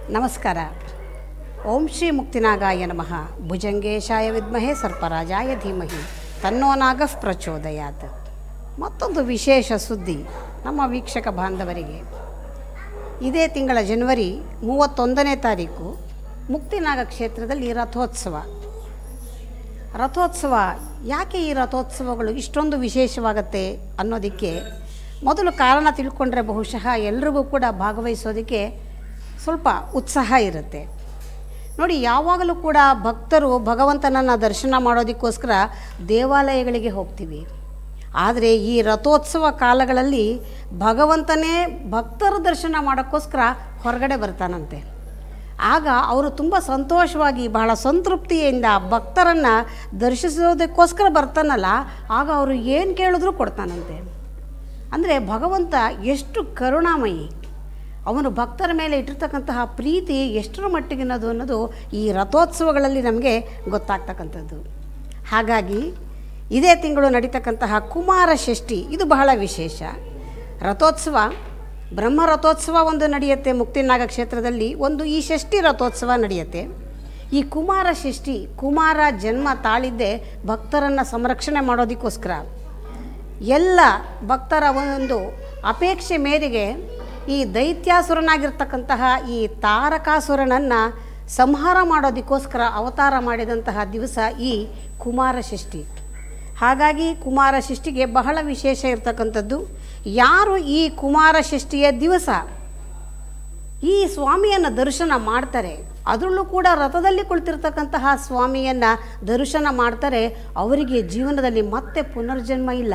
ನಮಸ್ಕಾರ ಓಂ ಶ್ರೀ ಮುಕ್ತಿನಾಗಾಯ ನಮಃ ಭುಜಂಗೇಶಾಯ ವಿದ್ಮಹೆ ಸರ್ಪರಾಜಾಯ ಧೀಮಹಿ ತನ್ನೋ ನಾಗಃ ಪ್ರಚೋದಯಾತ್ ಮತ್ತೊಂದು ವಿಶೇಷ ಸುದ್ದಿ ನಮ್ಮ ವೀಕ್ಷಕ ಬಾಂಧವರಿಗೆ ಇದೇ ತಿಂಗಳ ಜನವರಿ ಮೂವತ್ತೊಂದನೇ ತಾರೀಕು ಮುಕ್ತಿನಾಗ ಕ್ಷೇತ್ರದಲ್ಲಿ ರಥೋತ್ಸವ ರಥೋತ್ಸವ ಯಾಕೆ ಈ ರಥೋತ್ಸವಗಳು ಇಷ್ಟೊಂದು ವಿಶೇಷವಾಗತ್ತೆ ಅನ್ನೋದಕ್ಕೆ ಮೊದಲು ಕಾರಣ ತಿಳ್ಕೊಂಡ್ರೆ ಬಹುಶಃ ಎಲ್ರಿಗೂ ಕೂಡ ಭಾಗವಹಿಸೋದಕ್ಕೆ ಸ್ವಲ್ಪ ಉತ್ಸಾಹ ಇರುತ್ತೆ ನೋಡಿ ಯಾವಾಗಲೂ ಕೂಡ ಭಕ್ತರು ಭಗವಂತನನ್ನು ದರ್ಶನ ಮಾಡೋದಕ್ಕೋಸ್ಕರ ದೇವಾಲಯಗಳಿಗೆ ಹೋಗ್ತೀವಿ ಆದರೆ ಈ ರಥೋತ್ಸವ ಕಾಲಗಳಲ್ಲಿ ಭಗವಂತನೇ ಭಕ್ತರ ದರ್ಶನ ಮಾಡೋಕ್ಕೋಸ್ಕರ ಹೊರಗಡೆ ಬರ್ತಾನಂತೆ ಆಗ ಅವರು ತುಂಬ ಸಂತೋಷವಾಗಿ ಬಹಳ ಸಂತೃಪ್ತಿಯಿಂದ ಭಕ್ತರನ್ನು ದರ್ಶಿಸೋದಕ್ಕೋಸ್ಕರ ಬರ್ತಾನಲ್ಲ ಆಗ ಅವರು ಏನು ಕೇಳಿದ್ರೂ ಕೊಡ್ತಾನಂತೆ ಅಂದರೆ ಭಗವಂತ ಎಷ್ಟು ಕರುಣಾಮಯಿ ಅವನು ಭಕ್ತರ ಮೇಲೆ ಇಟ್ಟಿರ್ತಕ್ಕಂತಹ ಪ್ರೀತಿ ಎಷ್ಟರ ಮಟ್ಟಿಗಿನದು ಅನ್ನೋದು ಈ ರಥೋತ್ಸವಗಳಲ್ಲಿ ನಮಗೆ ಗೊತ್ತಾಗ್ತಕ್ಕಂಥದ್ದು ಹಾಗಾಗಿ ಇದೇ ತಿಂಗಳು ನಡೀತಕ್ಕಂತಹ ಕುಮಾರ ಷಷ್ಠಿ ಇದು ಬಹಳ ವಿಶೇಷ ರಥೋತ್ಸವ ಬ್ರಹ್ಮ ರಥೋತ್ಸವ ಒಂದು ನಡೆಯುತ್ತೆ ಮುಕ್ತಿನಾಗ ಕ್ಷೇತ್ರದಲ್ಲಿ ಒಂದು ಈ ಷಷ್ಠಿ ರಥೋತ್ಸವ ನಡೆಯುತ್ತೆ ಈ ಕುಮಾರ ಷಷ್ಠಿ ಕುಮಾರ ಜನ್ಮ ತಾಳಿದ್ದೇ ಭಕ್ತರನ್ನು ಸಂರಕ್ಷಣೆ ಮಾಡೋದಕ್ಕೋಸ್ಕರ ಎಲ್ಲ ಭಕ್ತರ ಒಂದು ಅಪೇಕ್ಷೆ ಮೇರೆಗೆ ಈ ದೈತ್ಯಾಸುರನಾಗಿರ್ತಕ್ಕಂತಹ ಈ ತಾರಕಾಸುರನನ್ನು ಸಂಹಾರ ಮಾಡೋದಕ್ಕೋಸ್ಕರ ಅವತಾರ ಮಾಡಿದಂತಹ ದಿವಸ ಈ ಕುಮಾರ ಷಷ್ಠಿ ಹಾಗಾಗಿ ಕುಮಾರ ಷಷ್ಠಿಗೆ ಬಹಳ ವಿಶೇಷ ಇರತಕ್ಕಂಥದ್ದು ಯಾರು ಈ ಕುಮಾರ ಷಷ್ಠಿಯ ದಿವಸ ಈ ಸ್ವಾಮಿಯನ್ನು ದರ್ಶನ ಮಾಡ್ತಾರೆ ಅದರಲ್ಲೂ ಕೂಡ ರಥದಲ್ಲಿ ಕುಳಿತಿರ್ತಕ್ಕಂತಹ ಸ್ವಾಮಿಯನ್ನು ದರ್ಶನ ಮಾಡ್ತಾರೆ ಅವರಿಗೆ ಜೀವನದಲ್ಲಿ ಮತ್ತೆ ಪುನರ್ಜನ್ಮ ಇಲ್ಲ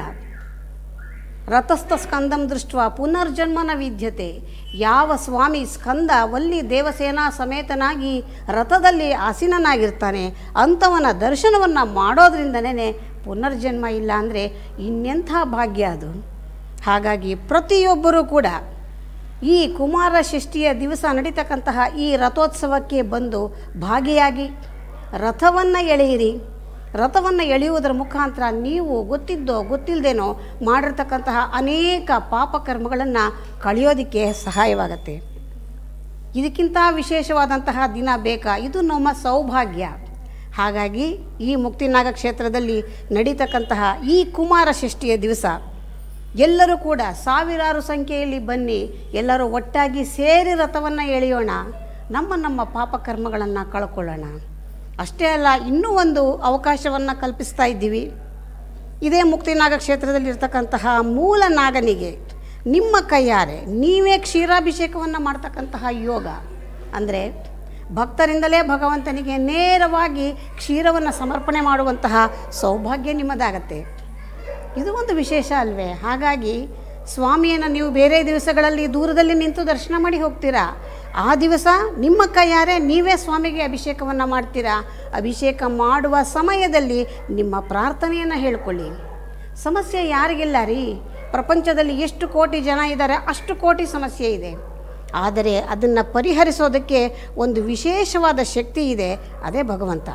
ರಥಸ್ಥ ಸ್ಕಂದಂ ದೃಷ್ಟ ಪುನರ್ಜನ್ಮನ ವಿದ್ಯತೆ ಯಾವ ಸ್ವಾಮಿ ಸ್ಕಂದ ವಲ್ಲಿ ದೇವಸೇನಾ ಸಮೇತನಾಗಿ ರಥದಲ್ಲಿ ಆಸೀನನಾಗಿರ್ತಾನೆ ಅಂಥವನ ದರ್ಶನವನ್ನು ಮಾಡೋದ್ರಿಂದನೇ ಪುನರ್ಜನ್ಮ ಇಲ್ಲ ಅಂದರೆ ಇನ್ನೆಂಥ ಭಾಗ್ಯ ಅದು ಹಾಗಾಗಿ ಪ್ರತಿಯೊಬ್ಬರೂ ಕೂಡ ಈ ಕುಮಾರ ಷಷ್ಠಿಯ ದಿವಸ ನಡೀತಕ್ಕಂತಹ ಈ ರಥೋತ್ಸವಕ್ಕೆ ಬಂದು ಭಾಗಿಯಾಗಿ ರಥವನ್ನು ಎಳೆಯಿರಿ ರಥವನ್ನು ಎಳೆಯುವುದರ ಮುಖಾಂತರ ನೀವು ಗೊತ್ತಿದ್ದೋ ಗೊತ್ತಿಲ್ಲದೇನೋ ಮಾಡಿರ್ತಕ್ಕಂತಹ ಅನೇಕ ಪಾಪಕರ್ಮಗಳನ್ನು ಕಳೆಯೋದಕ್ಕೆ ಸಹಾಯವಾಗತ್ತೆ ಇದಕ್ಕಿಂತ ವಿಶೇಷವಾದಂತಹ ದಿನ ಬೇಕಾ ಇದು ನಮ್ಮ ಸೌಭಾಗ್ಯ ಹಾಗಾಗಿ ಈ ಮುಕ್ತಿನಾಗ ಕ್ಷೇತ್ರದಲ್ಲಿ ನಡೀತಕ್ಕಂತಹ ಈ ಕುಮಾರ ಷಷ್ಠಿಯ ದಿವಸ ಎಲ್ಲರೂ ಕೂಡ ಸಾವಿರಾರು ಸಂಖ್ಯೆಯಲ್ಲಿ ಬನ್ನಿ ಎಲ್ಲರೂ ಒಟ್ಟಾಗಿ ಸೇರಿ ರಥವನ್ನು ಎಳೆಯೋಣ ನಮ್ಮ ನಮ್ಮ ಪಾಪಕರ್ಮಗಳನ್ನು ಕಳ್ಕೊಳ್ಳೋಣ ಅಷ್ಟೇ ಅಲ್ಲ ಇನ್ನೂ ಒಂದು ಅವಕಾಶವನ್ನು ಕಲ್ಪಿಸ್ತಾ ಇದ್ದೀವಿ ಇದೇ ಮುಕ್ತಿನಾಗ ಕ್ಷೇತ್ರದಲ್ಲಿರ್ತಕ್ಕಂತಹ ಮೂಲ ನಾಗನಿಗೆ ನಿಮ್ಮ ಕೈಯಾರೆ ನೀವೇ ಕ್ಷೀರಾಭಿಷೇಕವನ್ನು ಮಾಡ್ತಕ್ಕಂತಹ ಯೋಗ ಅಂದರೆ ಭಕ್ತರಿಂದಲೇ ಭಗವಂತನಿಗೆ ನೇರವಾಗಿ ಕ್ಷೀರವನ್ನು ಸಮರ್ಪಣೆ ಮಾಡುವಂತಹ ಸೌಭಾಗ್ಯ ನಿಮ್ಮದಾಗತ್ತೆ ಇದು ಒಂದು ವಿಶೇಷ ಅಲ್ವೇ ಹಾಗಾಗಿ ಸ್ವಾಮಿಯನ್ನು ನೀವು ಬೇರೆ ದಿವಸಗಳಲ್ಲಿ ದೂರದಲ್ಲಿ ನಿಂತು ದರ್ಶನ ಮಾಡಿ ಹೋಗ್ತೀರಾ ಆ ದಿವಸ ನಿಮ್ಮ ಕೈಯಾರೆ ನೀವೇ ಸ್ವಾಮಿಗೆ ಅಭಿಷೇಕವನ್ನು ಮಾಡ್ತೀರಾ ಅಭಿಷೇಕ ಮಾಡುವ ಸಮಯದಲ್ಲಿ ನಿಮ್ಮ ಪ್ರಾರ್ಥನೆಯನ್ನು ಹೇಳ್ಕೊಳ್ಳಿ ಸಮಸ್ಯೆ ಯಾರಿಗಿಲ್ಲ ರೀ ಪ್ರಪಂಚದಲ್ಲಿ ಎಷ್ಟು ಕೋಟಿ ಜನ ಇದ್ದಾರೆ ಅಷ್ಟು ಕೋಟಿ ಸಮಸ್ಯೆ ಇದೆ ಆದರೆ ಅದನ್ನು ಪರಿಹರಿಸೋದಕ್ಕೆ ಒಂದು ವಿಶೇಷವಾದ ಶಕ್ತಿ ಇದೆ ಅದೇ ಭಗವಂತ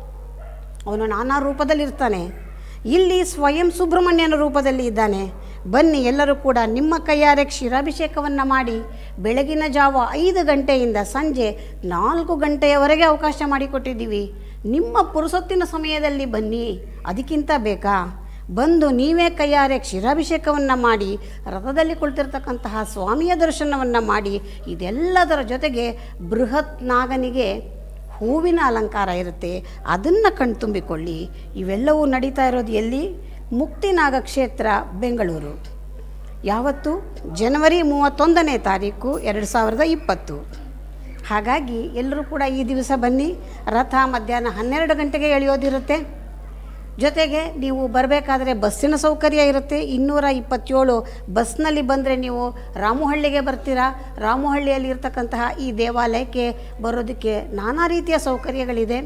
ಅವನು ನಾನಾ ರೂಪದಲ್ಲಿರ್ತಾನೆ ಇಲ್ಲಿ ಸ್ವಯಂ ಸುಬ್ರಹ್ಮಣ್ಯನ ರೂಪದಲ್ಲಿ ಇದ್ದಾನೆ ಬನ್ನಿ ಎಲ್ಲರೂ ಕೂಡ ನಿಮ್ಮ ಕೈಯಾರೆ ಕ್ಷೀರಾಭಿಷೇಕವನ್ನು ಮಾಡಿ ಬೆಳಗಿನ ಜಾವ ಐದು ಗಂಟೆಯಿಂದ ಸಂಜೆ ನಾಲ್ಕು ಗಂಟೆಯವರೆಗೆ ಅವಕಾಶ ಮಾಡಿಕೊಟ್ಟಿದ್ದೀವಿ ನಿಮ್ಮ ಪುರುಸೊತ್ತಿನ ಸಮಯದಲ್ಲಿ ಬನ್ನಿ ಅದಕ್ಕಿಂತ ಬೇಕಾ ಬಂದು ನೀವೇ ಕೈಯಾರೆ ಕ್ಷೀರಾಭಿಷೇಕವನ್ನು ಮಾಡಿ ರಥದಲ್ಲಿ ಕುಳಿತಿರ್ತಕ್ಕಂತಹ ಸ್ವಾಮಿಯ ದರ್ಶನವನ್ನು ಮಾಡಿ ಇದೆಲ್ಲದರ ಜೊತೆಗೆ ಬೃಹತ್ ನಾಗನಿಗೆ ಹೂವಿನ ಅಲಂಕಾರ ಇರುತ್ತೆ ಅದನ್ನು ಕಣ್ತುಂಬಿಕೊಳ್ಳಿ ಇವೆಲ್ಲವೂ ನಡೀತಾ ಇರೋದು ಎಲ್ಲಿ ಮುಕ್ತಿನಾಗ ಕ್ಷೇತ್ರ ಬೆಂಗಳೂರು ಯಾವತ್ತು ಜನವರಿ ಮೂವತ್ತೊಂದನೇ ತಾರೀಕು ಎರಡು ಸಾವಿರದ ಇಪ್ಪತ್ತು ಹಾಗಾಗಿ ಎಲ್ಲರೂ ಕೂಡ ಈ ದಿವಸ ಬನ್ನಿ ರಥ ಮಧ್ಯಾಹ್ನ ಹನ್ನೆರಡು ಗಂಟೆಗೆ ಎಳೆಯೋದಿರುತ್ತೆ ಜೊತೆಗೆ ನೀವು ಬರಬೇಕಾದ್ರೆ ಬಸ್ಸಿನ ಸೌಕರ್ಯ ಇರುತ್ತೆ ಇನ್ನೂರ ಇಪ್ಪತ್ತೇಳು ಬಸ್ನಲ್ಲಿ ಬಂದರೆ ನೀವು ರಾಮುಹಳ್ಳಿಗೆ ಬರ್ತೀರಾ ರಾಮುಹಳ್ಳಿಯಲ್ಲಿ ಇರ್ತಕ್ಕಂತಹ ಈ ದೇವಾಲಯಕ್ಕೆ ಬರೋದಕ್ಕೆ ನಾನಾ ರೀತಿಯ ಸೌಕರ್ಯಗಳಿದೆ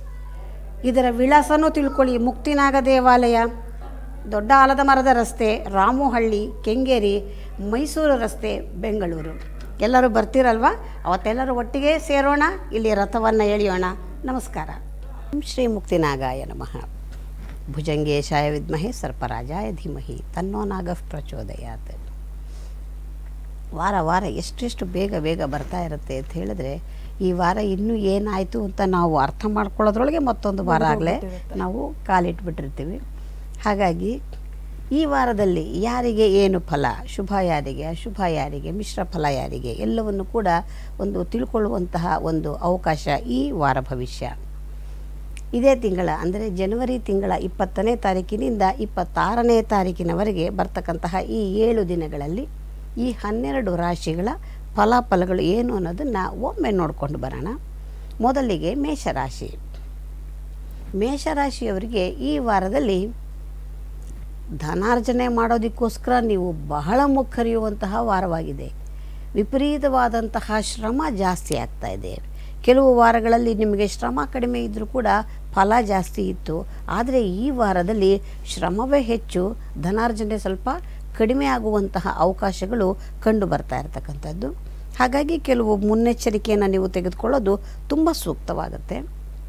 ಇದರ ವಿಳಾಸನೂ ತಿಳ್ಕೊಳ್ಳಿ ಮುಕ್ತಿನಾಗ ದೇವಾಲಯ ದೊಡ್ಡ ಆಲದ ಮರದ ರಸ್ತೆ ರಾಮುಹಳ್ಳಿ ಕೆಂಗೇರಿ ಮೈಸೂರು ರಸ್ತೆ ಬೆಂಗಳೂರು ಎಲ್ಲರೂ ಬರ್ತೀರಲ್ವಾ ಅವತ್ತೆಲ್ಲರೂ ಒಟ್ಟಿಗೆ ಸೇರೋಣ ಇಲ್ಲಿ ರಥವನ್ನು ಎಳೆಯೋಣ ನಮಸ್ಕಾರ ಓಂ ಶ್ರೀ ಮುಕ್ತಿನಾಗಾಯ ನಮಃ ಭುಜಂಗೇಶಾಯ ವಿದ್ಮಹೆ ಸರ್ಪರಾಜಾಯ ಧೀಮಹಿ ತನ್ನೋ ನಾಗಃ ಪ್ರಚೋದಯಾತ್ ವಾರ ವಾರ ಎಷ್ಟೆಷ್ಟು ಬೇಗ ಬೇಗ ಬರ್ತಾ ಇರುತ್ತೆ ಅಂತ ಹೇಳಿದ್ರೆ ಈ ವಾರ ಇನ್ನೂ ಏನಾಯಿತು ಅಂತ ನಾವು ಅರ್ಥ ಮಾಡ್ಕೊಳ್ಳೋದ್ರೊಳಗೆ ಮತ್ತೊಂದು ವಾರ ಆಗಲೇ ನಾವು ಕಾಲಿಟ್ಬಿಟ್ಟಿರ್ತೀವಿ ಹಾಗಾಗಿ ಈ ವಾರದಲ್ಲಿ ಯಾರಿಗೆ ಏನು ಫಲ ಶುಭ ಯಾರಿಗೆ ಅಶುಭ ಯಾರಿಗೆ ಮಿಶ್ರ ಫಲ ಯಾರಿಗೆ ಎಲ್ಲವನ್ನು ಕೂಡ ಒಂದು ತಿಳ್ಕೊಳ್ಳುವಂತಹ ಒಂದು ಅವಕಾಶ ಈ ವಾರ ಭವಿಷ್ಯ ಇದೇ ತಿಂಗಳ ಅಂದರೆ ಜನವರಿ ತಿಂಗಳ ಇಪ್ಪತ್ತನೇ ತಾರೀಕಿನಿಂದ ಇಪ್ಪತ್ತಾರನೇ ತಾರೀಕಿನವರೆಗೆ ಬರ್ತಕ್ಕಂತಹ ಈ ಏಳು ದಿನಗಳಲ್ಲಿ ಈ ಹನ್ನೆರಡು ರಾಶಿಗಳ ಫಲಾಫಲಗಳು ಏನು ಅನ್ನೋದನ್ನು ಒಮ್ಮೆ ನೋಡ್ಕೊಂಡು ಬರೋಣ ಮೊದಲಿಗೆ ಮೇಷರಾಶಿ ಮೇಷರಾಶಿಯವರಿಗೆ ಈ ವಾರದಲ್ಲಿ ಧನಾರ್ಜನೆ ಮಾಡೋದಕ್ಕೋಸ್ಕರ ನೀವು ಬಹಳ ಮುಖರಿಯುವಂತಹ ವಾರವಾಗಿದೆ ವಿಪರೀತವಾದಂತಹ ಶ್ರಮ ಜಾಸ್ತಿ ಆಗ್ತಾ ಇದೆ ಕೆಲವು ವಾರಗಳಲ್ಲಿ ನಿಮಗೆ ಶ್ರಮ ಕಡಿಮೆ ಇದ್ದರೂ ಕೂಡ ಫಲ ಜಾಸ್ತಿ ಇತ್ತು ಆದರೆ ಈ ವಾರದಲ್ಲಿ ಶ್ರಮವೇ ಹೆಚ್ಚು ಧನಾರ್ಜನೆ ಸ್ವಲ್ಪ ಕಡಿಮೆ ಆಗುವಂತಹ ಅವಕಾಶಗಳು ಕಂಡು ಬರ್ತಾ ಇರತಕ್ಕಂಥದ್ದು ಹಾಗಾಗಿ ಕೆಲವು ಮುನ್ನೆಚ್ಚರಿಕೆಯನ್ನು ನೀವು ತೆಗೆದುಕೊಳ್ಳೋದು ತುಂಬ ಸೂಕ್ತವಾಗುತ್ತೆ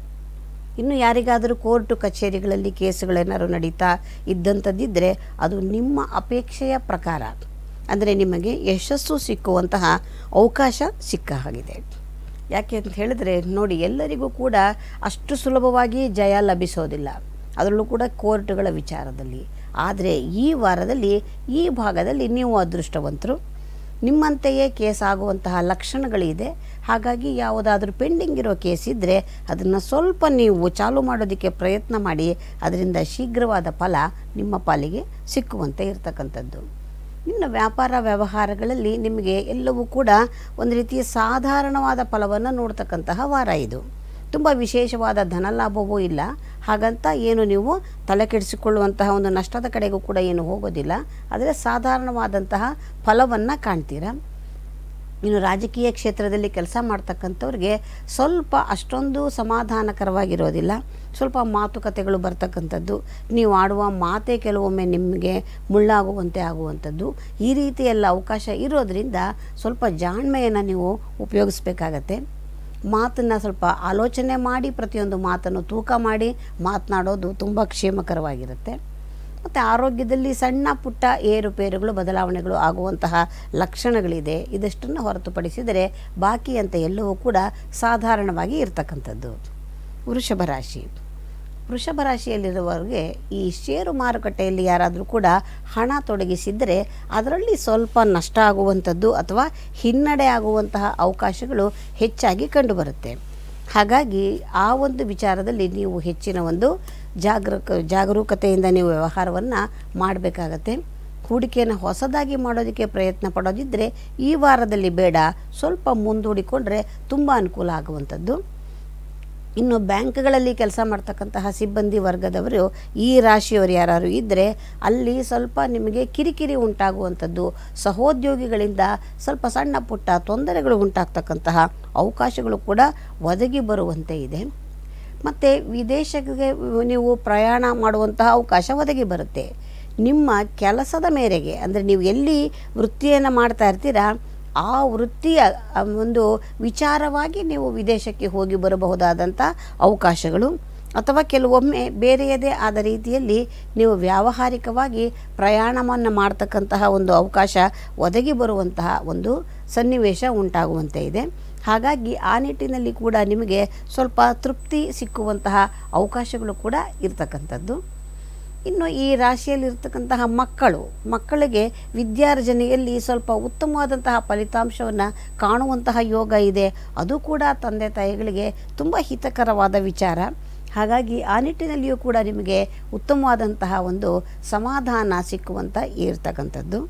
ಇನ್ನು ಯಾರಿಗಾದರೂ ಕೋರ್ಟು ಕಚೇರಿಗಳಲ್ಲಿ ಕೇಸುಗಳೇನಾದ್ರು ನಡೀತಾ ಇದ್ದಂಥದ್ದಿದ್ದರೆ ಅದು ನಿಮ್ಮ ಅಪೇಕ್ಷೆಯ ಪ್ರಕಾರ ಅಂದರೆ ನಿಮಗೆ ಯಶಸ್ಸು ಸಿಕ್ಕುವಂತಹ ಅವಕಾಶ ಸಿಕ್ಕ ಹಾಗಿದೆ ಯಾಕೆ ಅಂತ ಹೇಳಿದ್ರೆ ನೋಡಿ ಎಲ್ಲರಿಗೂ ಕೂಡ ಅಷ್ಟು ಸುಲಭವಾಗಿ ಜಯ ಲಭಿಸೋದಿಲ್ಲ ಅದರಲ್ಲೂ ಕೂಡ ಕೋರ್ಟ್ಗಳ ವಿಚಾರದಲ್ಲಿ ಆದರೆ ಈ ವಾರದಲ್ಲಿ ಈ ಭಾಗದಲ್ಲಿ ನೀವು ಅದೃಷ್ಟವಂತರು ನಿಮ್ಮಂತೆಯೇ ಕೇಸ್ ಆಗುವಂತಹ ಲಕ್ಷಣಗಳಿದೆ ಹಾಗಾಗಿ ಯಾವುದಾದ್ರೂ ಪೆಂಡಿಂಗ್ ಇರೋ ಕೇಸ್ ಇದ್ದರೆ ಅದನ್ನು ಸ್ವಲ್ಪ ನೀವು ಚಾಲು ಮಾಡೋದಕ್ಕೆ ಪ್ರಯತ್ನ ಮಾಡಿ ಅದರಿಂದ ಶೀಘ್ರವಾದ ಫಲ ನಿಮ್ಮ ಪಾಲಿಗೆ ಸಿಕ್ಕುವಂತೆ ಇರತಕ್ಕಂಥದ್ದು ಇನ್ನು ವ್ಯಾಪಾರ ವ್ಯವಹಾರಗಳಲ್ಲಿ ನಿಮಗೆ ಎಲ್ಲವೂ ಕೂಡ ಒಂದು ರೀತಿಯ ಸಾಧಾರಣವಾದ ಫಲವನ್ನು ನೋಡ್ತಕ್ಕಂತಹ ವಾರ ಇದು ತುಂಬ ವಿಶೇಷವಾದ ಧನಲಾಭವೂ ಇಲ್ಲ ಹಾಗಂತ ಏನು ನೀವು ತಲೆ ಕೆಡಿಸಿಕೊಳ್ಳುವಂತಹ ಒಂದು ನಷ್ಟದ ಕಡೆಗೂ ಕೂಡ ಏನು ಹೋಗೋದಿಲ್ಲ ಆದರೆ ಸಾಧಾರಣವಾದಂತಹ ಫಲವನ್ನು ಕಾಣ್ತೀರಾ ಇನ್ನು ರಾಜಕೀಯ ಕ್ಷೇತ್ರದಲ್ಲಿ ಕೆಲಸ ಮಾಡ್ತಕ್ಕಂಥವ್ರಿಗೆ ಸ್ವಲ್ಪ ಅಷ್ಟೊಂದು ಸಮಾಧಾನಕರವಾಗಿರೋದಿಲ್ಲ ಸ್ವಲ್ಪ ಮಾತುಕತೆಗಳು ಬರ್ತಕ್ಕಂಥದ್ದು ನೀವು ಆಡುವ ಮಾತೇ ಕೆಲವೊಮ್ಮೆ ನಿಮಗೆ ಮುಳ್ಳಾಗುವಂತೆ ಆಗುವಂಥದ್ದು ಈ ರೀತಿ ಎಲ್ಲ ಅವಕಾಶ ಇರೋದರಿಂದ ಸ್ವಲ್ಪ ಜಾಣ್ಮೆಯನ್ನು ನೀವು ಉಪಯೋಗಿಸ್ಬೇಕಾಗತ್ತೆ ಮಾತನ್ನು ಸ್ವಲ್ಪ ಆಲೋಚನೆ ಮಾಡಿ ಪ್ರತಿಯೊಂದು ಮಾತನ್ನು ತೂಕ ಮಾಡಿ ಮಾತನಾಡೋದು ತುಂಬ ಕ್ಷೇಮಕರವಾಗಿರುತ್ತೆ ಮತ್ತು ಆರೋಗ್ಯದಲ್ಲಿ ಸಣ್ಣ ಪುಟ್ಟ ಏರುಪೇರುಗಳು ಬದಲಾವಣೆಗಳು ಆಗುವಂತಹ ಲಕ್ಷಣಗಳಿದೆ ಇದಷ್ಟನ್ನು ಹೊರತುಪಡಿಸಿದರೆ ಬಾಕಿ ಅಂತ ಎಲ್ಲವೂ ಕೂಡ ಸಾಧಾರಣವಾಗಿ ಇರತಕ್ಕಂಥದ್ದು ವೃಷಭ ರಾಶಿ ವೃಷಭ ರಾಶಿಯಲ್ಲಿರುವವರಿಗೆ ಈ ಷೇರು ಮಾರುಕಟ್ಟೆಯಲ್ಲಿ ಯಾರಾದರೂ ಕೂಡ ಹಣ ತೊಡಗಿಸಿದ್ದರೆ ಅದರಲ್ಲಿ ಸ್ವಲ್ಪ ನಷ್ಟ ಆಗುವಂಥದ್ದು ಅಥವಾ ಹಿನ್ನಡೆ ಆಗುವಂತಹ ಅವಕಾಶಗಳು ಹೆಚ್ಚಾಗಿ ಕಂಡುಬರುತ್ತೆ ಹಾಗಾಗಿ ಆ ಒಂದು ವಿಚಾರದಲ್ಲಿ ನೀವು ಹೆಚ್ಚಿನ ಒಂದು ಜಾಗರೂಕ ಜಾಗರೂಕತೆಯಿಂದ ನೀವು ವ್ಯವಹಾರವನ್ನು ಮಾಡಬೇಕಾಗತ್ತೆ ಹೂಡಿಕೆಯನ್ನು ಹೊಸದಾಗಿ ಮಾಡೋದಕ್ಕೆ ಪ್ರಯತ್ನ ಪಡೋದಿದ್ದರೆ ಈ ವಾರದಲ್ಲಿ ಬೇಡ ಸ್ವಲ್ಪ ಮುಂದೂಡಿಕೊಂಡ್ರೆ ತುಂಬ ಅನುಕೂಲ ಆಗುವಂಥದ್ದು ಇನ್ನು ಬ್ಯಾಂಕ್ಗಳಲ್ಲಿ ಕೆಲಸ ಮಾಡ್ತಕ್ಕಂತಹ ಸಿಬ್ಬಂದಿ ವರ್ಗದವರು ಈ ರಾಶಿಯವರು ಯಾರು ಇದ್ದರೆ ಅಲ್ಲಿ ಸ್ವಲ್ಪ ನಿಮಗೆ ಕಿರಿಕಿರಿ ಉಂಟಾಗುವಂಥದ್ದು ಸಹೋದ್ಯೋಗಿಗಳಿಂದ ಸ್ವಲ್ಪ ಸಣ್ಣ ಪುಟ್ಟ ತೊಂದರೆಗಳು ಉಂಟಾಗ್ತಕ್ಕಂತಹ ಅವಕಾಶಗಳು ಕೂಡ ಒದಗಿ ಬರುವಂತೆ ಇದೆ ಮತ್ತು ವಿದೇಶಕ್ಕೆ ನೀವು ಪ್ರಯಾಣ ಮಾಡುವಂತಹ ಅವಕಾಶ ಒದಗಿ ಬರುತ್ತೆ ನಿಮ್ಮ ಕೆಲಸದ ಮೇರೆಗೆ ಅಂದರೆ ನೀವು ಎಲ್ಲಿ ವೃತ್ತಿಯನ್ನು ಮಾಡ್ತಾ ಇರ್ತೀರಾ ಆ ವೃತ್ತಿಯ ಆ ಒಂದು ವಿಚಾರವಾಗಿ ನೀವು ವಿದೇಶಕ್ಕೆ ಹೋಗಿ ಬರಬಹುದಾದಂಥ ಅವಕಾಶಗಳು ಅಥವಾ ಕೆಲವೊಮ್ಮೆ ಬೇರೆಯದೇ ಆದ ರೀತಿಯಲ್ಲಿ ನೀವು ವ್ಯಾವಹಾರಿಕವಾಗಿ ಪ್ರಯಾಣವನ್ನು ಮಾಡ್ತಕ್ಕಂತಹ ಒಂದು ಅವಕಾಶ ಒದಗಿ ಬರುವಂತಹ ಒಂದು ಸನ್ನಿವೇಶ ಉಂಟಾಗುವಂತೆ ಇದೆ ಹಾಗಾಗಿ ಆ ನಿಟ್ಟಿನಲ್ಲಿ ಕೂಡ ನಿಮಗೆ ಸ್ವಲ್ಪ ತೃಪ್ತಿ ಸಿಕ್ಕುವಂತಹ ಅವಕಾಶಗಳು ಕೂಡ ಇರ್ತಕ್ಕಂಥದ್ದು ಇನ್ನು ಈ ರಾಶಿಯಲ್ಲಿರ್ತಕ್ಕಂತಹ ಮಕ್ಕಳು ಮಕ್ಕಳಿಗೆ ವಿದ್ಯಾರ್ಜನೆಯಲ್ಲಿ ಸ್ವಲ್ಪ ಉತ್ತಮವಾದಂತಹ ಫಲಿತಾಂಶವನ್ನು ಕಾಣುವಂತಹ ಯೋಗ ಇದೆ ಅದು ಕೂಡ ತಂದೆ ತಾಯಿಗಳಿಗೆ ತುಂಬ ಹಿತಕರವಾದ ವಿಚಾರ ಹಾಗಾಗಿ ಆ ನಿಟ್ಟಿನಲ್ಲಿಯೂ ಕೂಡ ನಿಮಗೆ ಉತ್ತಮವಾದಂತಹ ಒಂದು ಸಮಾಧಾನ ಸಿಕ್ಕುವಂಥ ಇರ್ತಕ್ಕಂಥದ್ದು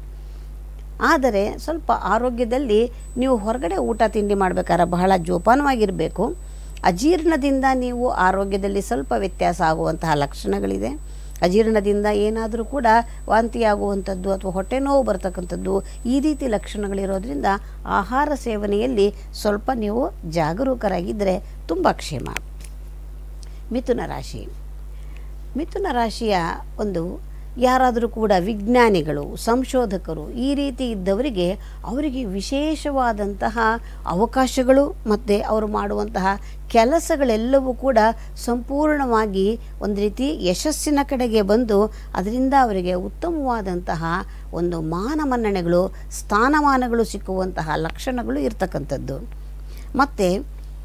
ಆದರೆ ಸ್ವಲ್ಪ ಆರೋಗ್ಯದಲ್ಲಿ ನೀವು ಹೊರಗಡೆ ಊಟ ತಿಂಡಿ ಮಾಡಬೇಕಾದ್ರೆ ಬಹಳ ಜೋಪಾನವಾಗಿರಬೇಕು ಅಜೀರ್ಣದಿಂದ ನೀವು ಆರೋಗ್ಯದಲ್ಲಿ ಸ್ವಲ್ಪ ವ್ಯತ್ಯಾಸ ಆಗುವಂತಹ ಲಕ್ಷಣಗಳಿದೆ ಅಜೀರ್ಣದಿಂದ ಏನಾದರೂ ಕೂಡ ವಾಂತಿಯಾಗುವಂಥದ್ದು ಅಥವಾ ಹೊಟ್ಟೆ ನೋವು ಬರ್ತಕ್ಕಂಥದ್ದು ಈ ರೀತಿ ಲಕ್ಷಣಗಳಿರೋದ್ರಿಂದ ಆಹಾರ ಸೇವನೆಯಲ್ಲಿ ಸ್ವಲ್ಪ ನೀವು ಜಾಗರೂಕರಾಗಿದ್ದರೆ ತುಂಬ ಕ್ಷೇಮ ಮಿಥುನ ರಾಶಿ ಮಿಥುನ ರಾಶಿಯ ಒಂದು ಯಾರಾದರೂ ಕೂಡ ವಿಜ್ಞಾನಿಗಳು ಸಂಶೋಧಕರು ಈ ರೀತಿ ಇದ್ದವರಿಗೆ ಅವರಿಗೆ ವಿಶೇಷವಾದಂತಹ ಅವಕಾಶಗಳು ಮತ್ತು ಅವರು ಮಾಡುವಂತಹ ಕೆಲಸಗಳೆಲ್ಲವೂ ಕೂಡ ಸಂಪೂರ್ಣವಾಗಿ ಒಂದು ರೀತಿ ಯಶಸ್ಸಿನ ಕಡೆಗೆ ಬಂದು ಅದರಿಂದ ಅವರಿಗೆ ಉತ್ತಮವಾದಂತಹ ಒಂದು ಮಾನ ಮನ್ನಣೆಗಳು ಸ್ಥಾನಮಾನಗಳು ಸಿಕ್ಕುವಂತಹ ಲಕ್ಷಣಗಳು ಇರ್ತಕ್ಕಂಥದ್ದು ಮತ್ತು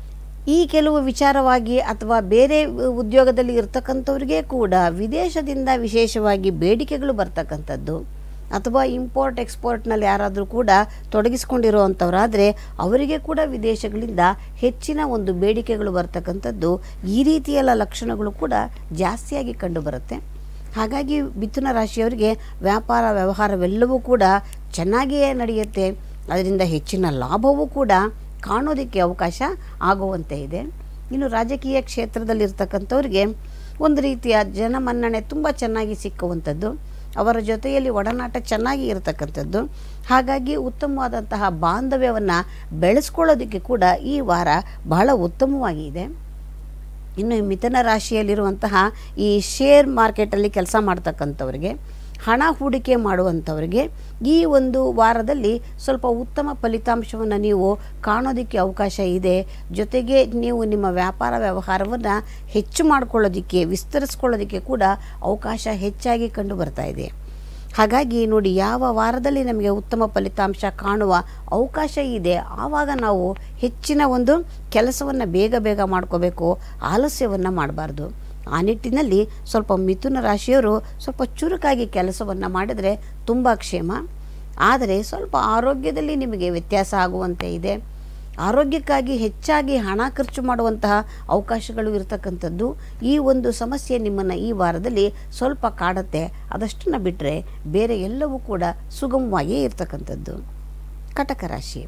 ಈ ಕೆಲವು ವಿಚಾರವಾಗಿ ಅಥವಾ ಬೇರೆ ಉದ್ಯೋಗದಲ್ಲಿ ಇರ್ತಕ್ಕಂಥವ್ರಿಗೆ ಕೂಡ ವಿದೇಶದಿಂದ ವಿಶೇಷವಾಗಿ ಬೇಡಿಕೆಗಳು ಬರ್ತಕ್ಕಂಥದ್ದು ಅಥವಾ ಇಂಪೋರ್ಟ್ ಎಕ್ಸ್ಪೋರ್ಟ್ನಲ್ಲಿ ಯಾರಾದರೂ ಕೂಡ ತೊಡಗಿಸ್ಕೊಂಡಿರುವಂಥವರಾದರೆ ಅವರಿಗೆ ಕೂಡ ವಿದೇಶಗಳಿಂದ ಹೆಚ್ಚಿನ ಒಂದು ಬೇಡಿಕೆಗಳು ಬರ್ತಕ್ಕಂಥದ್ದು ಈ ರೀತಿಯೆಲ್ಲ ಲಕ್ಷಣಗಳು ಕೂಡ ಜಾಸ್ತಿಯಾಗಿ ಕಂಡುಬರುತ್ತೆ ಹಾಗಾಗಿ ಮಿಥುನ ರಾಶಿಯವರಿಗೆ ವ್ಯಾಪಾರ ವ್ಯವಹಾರವೆಲ್ಲವೂ ಕೂಡ ಚೆನ್ನಾಗಿಯೇ ನಡೆಯುತ್ತೆ ಅದರಿಂದ ಹೆಚ್ಚಿನ ಲಾಭವೂ ಕೂಡ ಕಾಣೋದಕ್ಕೆ ಅವಕಾಶ ಆಗುವಂತೆ ಇದೆ ಇನ್ನು ರಾಜಕೀಯ ಕ್ಷೇತ್ರದಲ್ಲಿರ್ತಕ್ಕಂಥವ್ರಿಗೆ ಒಂದು ರೀತಿಯ ಜನಮನ್ನಣೆ ತುಂಬ ಚೆನ್ನಾಗಿ ಸಿಕ್ಕುವಂಥದ್ದು ಅವರ ಜೊತೆಯಲ್ಲಿ ಒಡನಾಟ ಚೆನ್ನಾಗಿ ಇರತಕ್ಕಂಥದ್ದು ಹಾಗಾಗಿ ಉತ್ತಮವಾದಂತಹ ಬಾಂಧವ್ಯವನ್ನು ಬೆಳೆಸ್ಕೊಳ್ಳೋದಕ್ಕೆ ಕೂಡ ಈ ವಾರ ಬಹಳ ಉತ್ತಮವಾಗಿ ಇದೆ ಇನ್ನು ಈ ಮಿಥುನ ರಾಶಿಯಲ್ಲಿರುವಂತಹ ಈ ಶೇರ್ ಮಾರ್ಕೆಟಲ್ಲಿ ಕೆಲಸ ಮಾಡ್ತಕ್ಕಂಥವ್ರಿಗೆ ಹಣ ಹೂಡಿಕೆ ಮಾಡುವಂಥವ್ರಿಗೆ ಈ ಒಂದು ವಾರದಲ್ಲಿ ಸ್ವಲ್ಪ ಉತ್ತಮ ಫಲಿತಾಂಶವನ್ನು ನೀವು ಕಾಣೋದಕ್ಕೆ ಅವಕಾಶ ಇದೆ ಜೊತೆಗೆ ನೀವು ನಿಮ್ಮ ವ್ಯಾಪಾರ ವ್ಯವಹಾರವನ್ನು ಹೆಚ್ಚು ಮಾಡ್ಕೊಳ್ಳೋದಕ್ಕೆ ವಿಸ್ತರಿಸ್ಕೊಳ್ಳೋದಕ್ಕೆ ಕೂಡ ಅವಕಾಶ ಹೆಚ್ಚಾಗಿ ಕಂಡು ಬರ್ತಾ ಇದೆ ಹಾಗಾಗಿ ನೋಡಿ ಯಾವ ವಾರದಲ್ಲಿ ನಮಗೆ ಉತ್ತಮ ಫಲಿತಾಂಶ ಕಾಣುವ ಅವಕಾಶ ಇದೆ ಆವಾಗ ನಾವು ಹೆಚ್ಚಿನ ಒಂದು ಕೆಲಸವನ್ನು ಬೇಗ ಬೇಗ ಮಾಡ್ಕೋಬೇಕು ಆಲಸ್ಯವನ್ನು ಮಾಡಬಾರ್ದು ಆ ನಿಟ್ಟಿನಲ್ಲಿ ಸ್ವಲ್ಪ ಮಿಥುನ ರಾಶಿಯವರು ಸ್ವಲ್ಪ ಚುರುಕಾಗಿ ಕೆಲಸವನ್ನು ಮಾಡಿದರೆ ತುಂಬ ಕ್ಷೇಮ ಆದರೆ ಸ್ವಲ್ಪ ಆರೋಗ್ಯದಲ್ಲಿ ನಿಮಗೆ ವ್ಯತ್ಯಾಸ ಆಗುವಂತೆ ಇದೆ ಆರೋಗ್ಯಕ್ಕಾಗಿ ಹೆಚ್ಚಾಗಿ ಹಣ ಖರ್ಚು ಮಾಡುವಂತಹ ಅವಕಾಶಗಳು ಇರತಕ್ಕಂಥದ್ದು ಈ ಒಂದು ಸಮಸ್ಯೆ ನಿಮ್ಮನ್ನು ಈ ವಾರದಲ್ಲಿ ಸ್ವಲ್ಪ ಕಾಡುತ್ತೆ ಅದಷ್ಟನ್ನು ಬಿಟ್ಟರೆ ಬೇರೆ ಎಲ್ಲವೂ ಕೂಡ ಸುಗಮವಾಗಿಯೇ ಇರತಕ್ಕಂಥದ್ದು ಕಟಕ ರಾಶಿ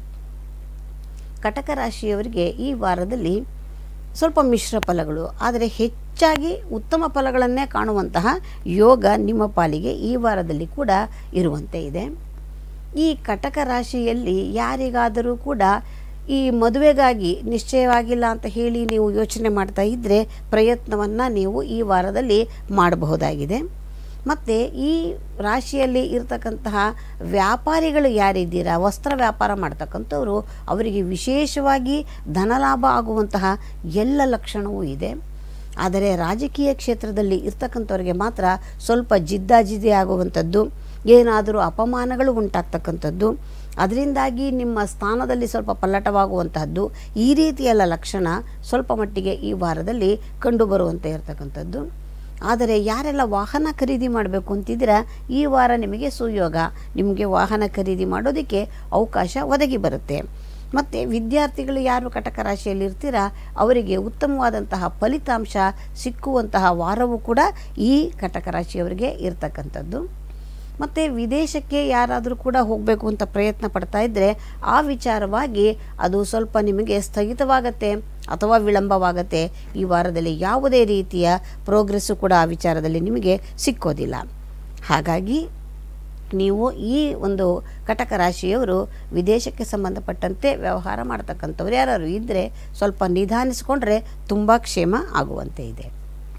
ಕಟಕ ರಾಶಿಯವರಿಗೆ ಈ ವಾರದಲ್ಲಿ ಸ್ವಲ್ಪ ಮಿಶ್ರ ಫಲಗಳು ಆದರೆ ಹೆಚ್ಚಾಗಿ ಉತ್ತಮ ಫಲಗಳನ್ನೇ ಕಾಣುವಂತಹ ಯೋಗ ನಿಮ್ಮ ಪಾಲಿಗೆ ಈ ವಾರದಲ್ಲಿ ಕೂಡ ಇರುವಂತೆ ಇದೆ ಈ ಕಟಕ ರಾಶಿಯಲ್ಲಿ ಯಾರಿಗಾದರೂ ಕೂಡ ಈ ಮದುವೆಗಾಗಿ ನಿಶ್ಚಯವಾಗಿಲ್ಲ ಅಂತ ಹೇಳಿ ನೀವು ಯೋಚನೆ ಮಾಡ್ತಾ ಇದ್ದರೆ ಪ್ರಯತ್ನವನ್ನು ನೀವು ಈ ವಾರದಲ್ಲಿ ಮಾಡಬಹುದಾಗಿದೆ ಮತ್ತು ಈ ರಾಶಿಯಲ್ಲಿ ಇರತಕ್ಕಂತಹ ವ್ಯಾಪಾರಿಗಳು ಯಾರಿದ್ದೀರಾ ವಸ್ತ್ರ ವ್ಯಾಪಾರ ಮಾಡ್ತಕ್ಕಂಥವ್ರು ಅವರಿಗೆ ವಿಶೇಷವಾಗಿ ಧನಲಾಭ ಆಗುವಂತಹ ಎಲ್ಲ ಲಕ್ಷಣವೂ ಇದೆ ಆದರೆ ರಾಜಕೀಯ ಕ್ಷೇತ್ರದಲ್ಲಿ ಇರ್ತಕ್ಕಂಥವ್ರಿಗೆ ಮಾತ್ರ ಸ್ವಲ್ಪ ಜಿದ್ದಾಜಿದ್ದಿ ಆಗುವಂಥದ್ದು ಏನಾದರೂ ಅಪಮಾನಗಳು ಉಂಟಾಗ್ತಕ್ಕಂಥದ್ದು ಅದರಿಂದಾಗಿ ನಿಮ್ಮ ಸ್ಥಾನದಲ್ಲಿ ಸ್ವಲ್ಪ ಪಲ್ಲಟವಾಗುವಂತಹದ್ದು ಈ ರೀತಿಯೆಲ್ಲ ಲಕ್ಷಣ ಸ್ವಲ್ಪ ಮಟ್ಟಿಗೆ ಈ ವಾರದಲ್ಲಿ ಕಂಡುಬರುವಂತೆ ಇರತಕ್ಕಂಥದ್ದು ಆದರೆ ಯಾರೆಲ್ಲ ವಾಹನ ಖರೀದಿ ಮಾಡಬೇಕು ಅಂತಿದ್ದೀರಾ ಈ ವಾರ ನಿಮಗೆ ಸುಯೋಗ ನಿಮಗೆ ವಾಹನ ಖರೀದಿ ಮಾಡೋದಕ್ಕೆ ಅವಕಾಶ ಒದಗಿ ಬರುತ್ತೆ ಮತ್ತು ವಿದ್ಯಾರ್ಥಿಗಳು ಯಾರು ಕಟಕ ರಾಶಿಯಲ್ಲಿ ಇರ್ತೀರಾ ಅವರಿಗೆ ಉತ್ತಮವಾದಂತಹ ಫಲಿತಾಂಶ ಸಿಕ್ಕುವಂತಹ ವಾರವೂ ಕೂಡ ಈ ಕಟಕ ರಾಶಿಯವರಿಗೆ ಇರ್ತಕ್ಕಂಥದ್ದು ಮತ್ತು ವಿದೇಶಕ್ಕೆ ಯಾರಾದರೂ ಕೂಡ ಹೋಗಬೇಕು ಅಂತ ಪ್ರಯತ್ನ ಪಡ್ತಾ ಇದ್ದರೆ ಆ ವಿಚಾರವಾಗಿ ಅದು ಸ್ವಲ್ಪ ನಿಮಗೆ ಸ್ಥಗಿತವಾಗತ್ತೆ ಅಥವಾ ವಿಳಂಬವಾಗತ್ತೆ ಈ ವಾರದಲ್ಲಿ ಯಾವುದೇ ರೀತಿಯ ಪ್ರೋಗ್ರೆಸ್ಸು ಕೂಡ ಆ ವಿಚಾರದಲ್ಲಿ ನಿಮಗೆ ಸಿಕ್ಕೋದಿಲ್ಲ ಹಾಗಾಗಿ ನೀವು ಈ ಒಂದು ಕಟಕ ರಾಶಿಯವರು ವಿದೇಶಕ್ಕೆ ಸಂಬಂಧಪಟ್ಟಂತೆ ವ್ಯವಹಾರ ಮಾಡ್ತಕ್ಕಂಥವ್ರು ಯಾರು ಇದ್ದರೆ ಸ್ವಲ್ಪ ನಿಧಾನಿಸ್ಕೊಂಡ್ರೆ ತುಂಬ ಕ್ಷೇಮ ಆಗುವಂತೆ ಇದೆ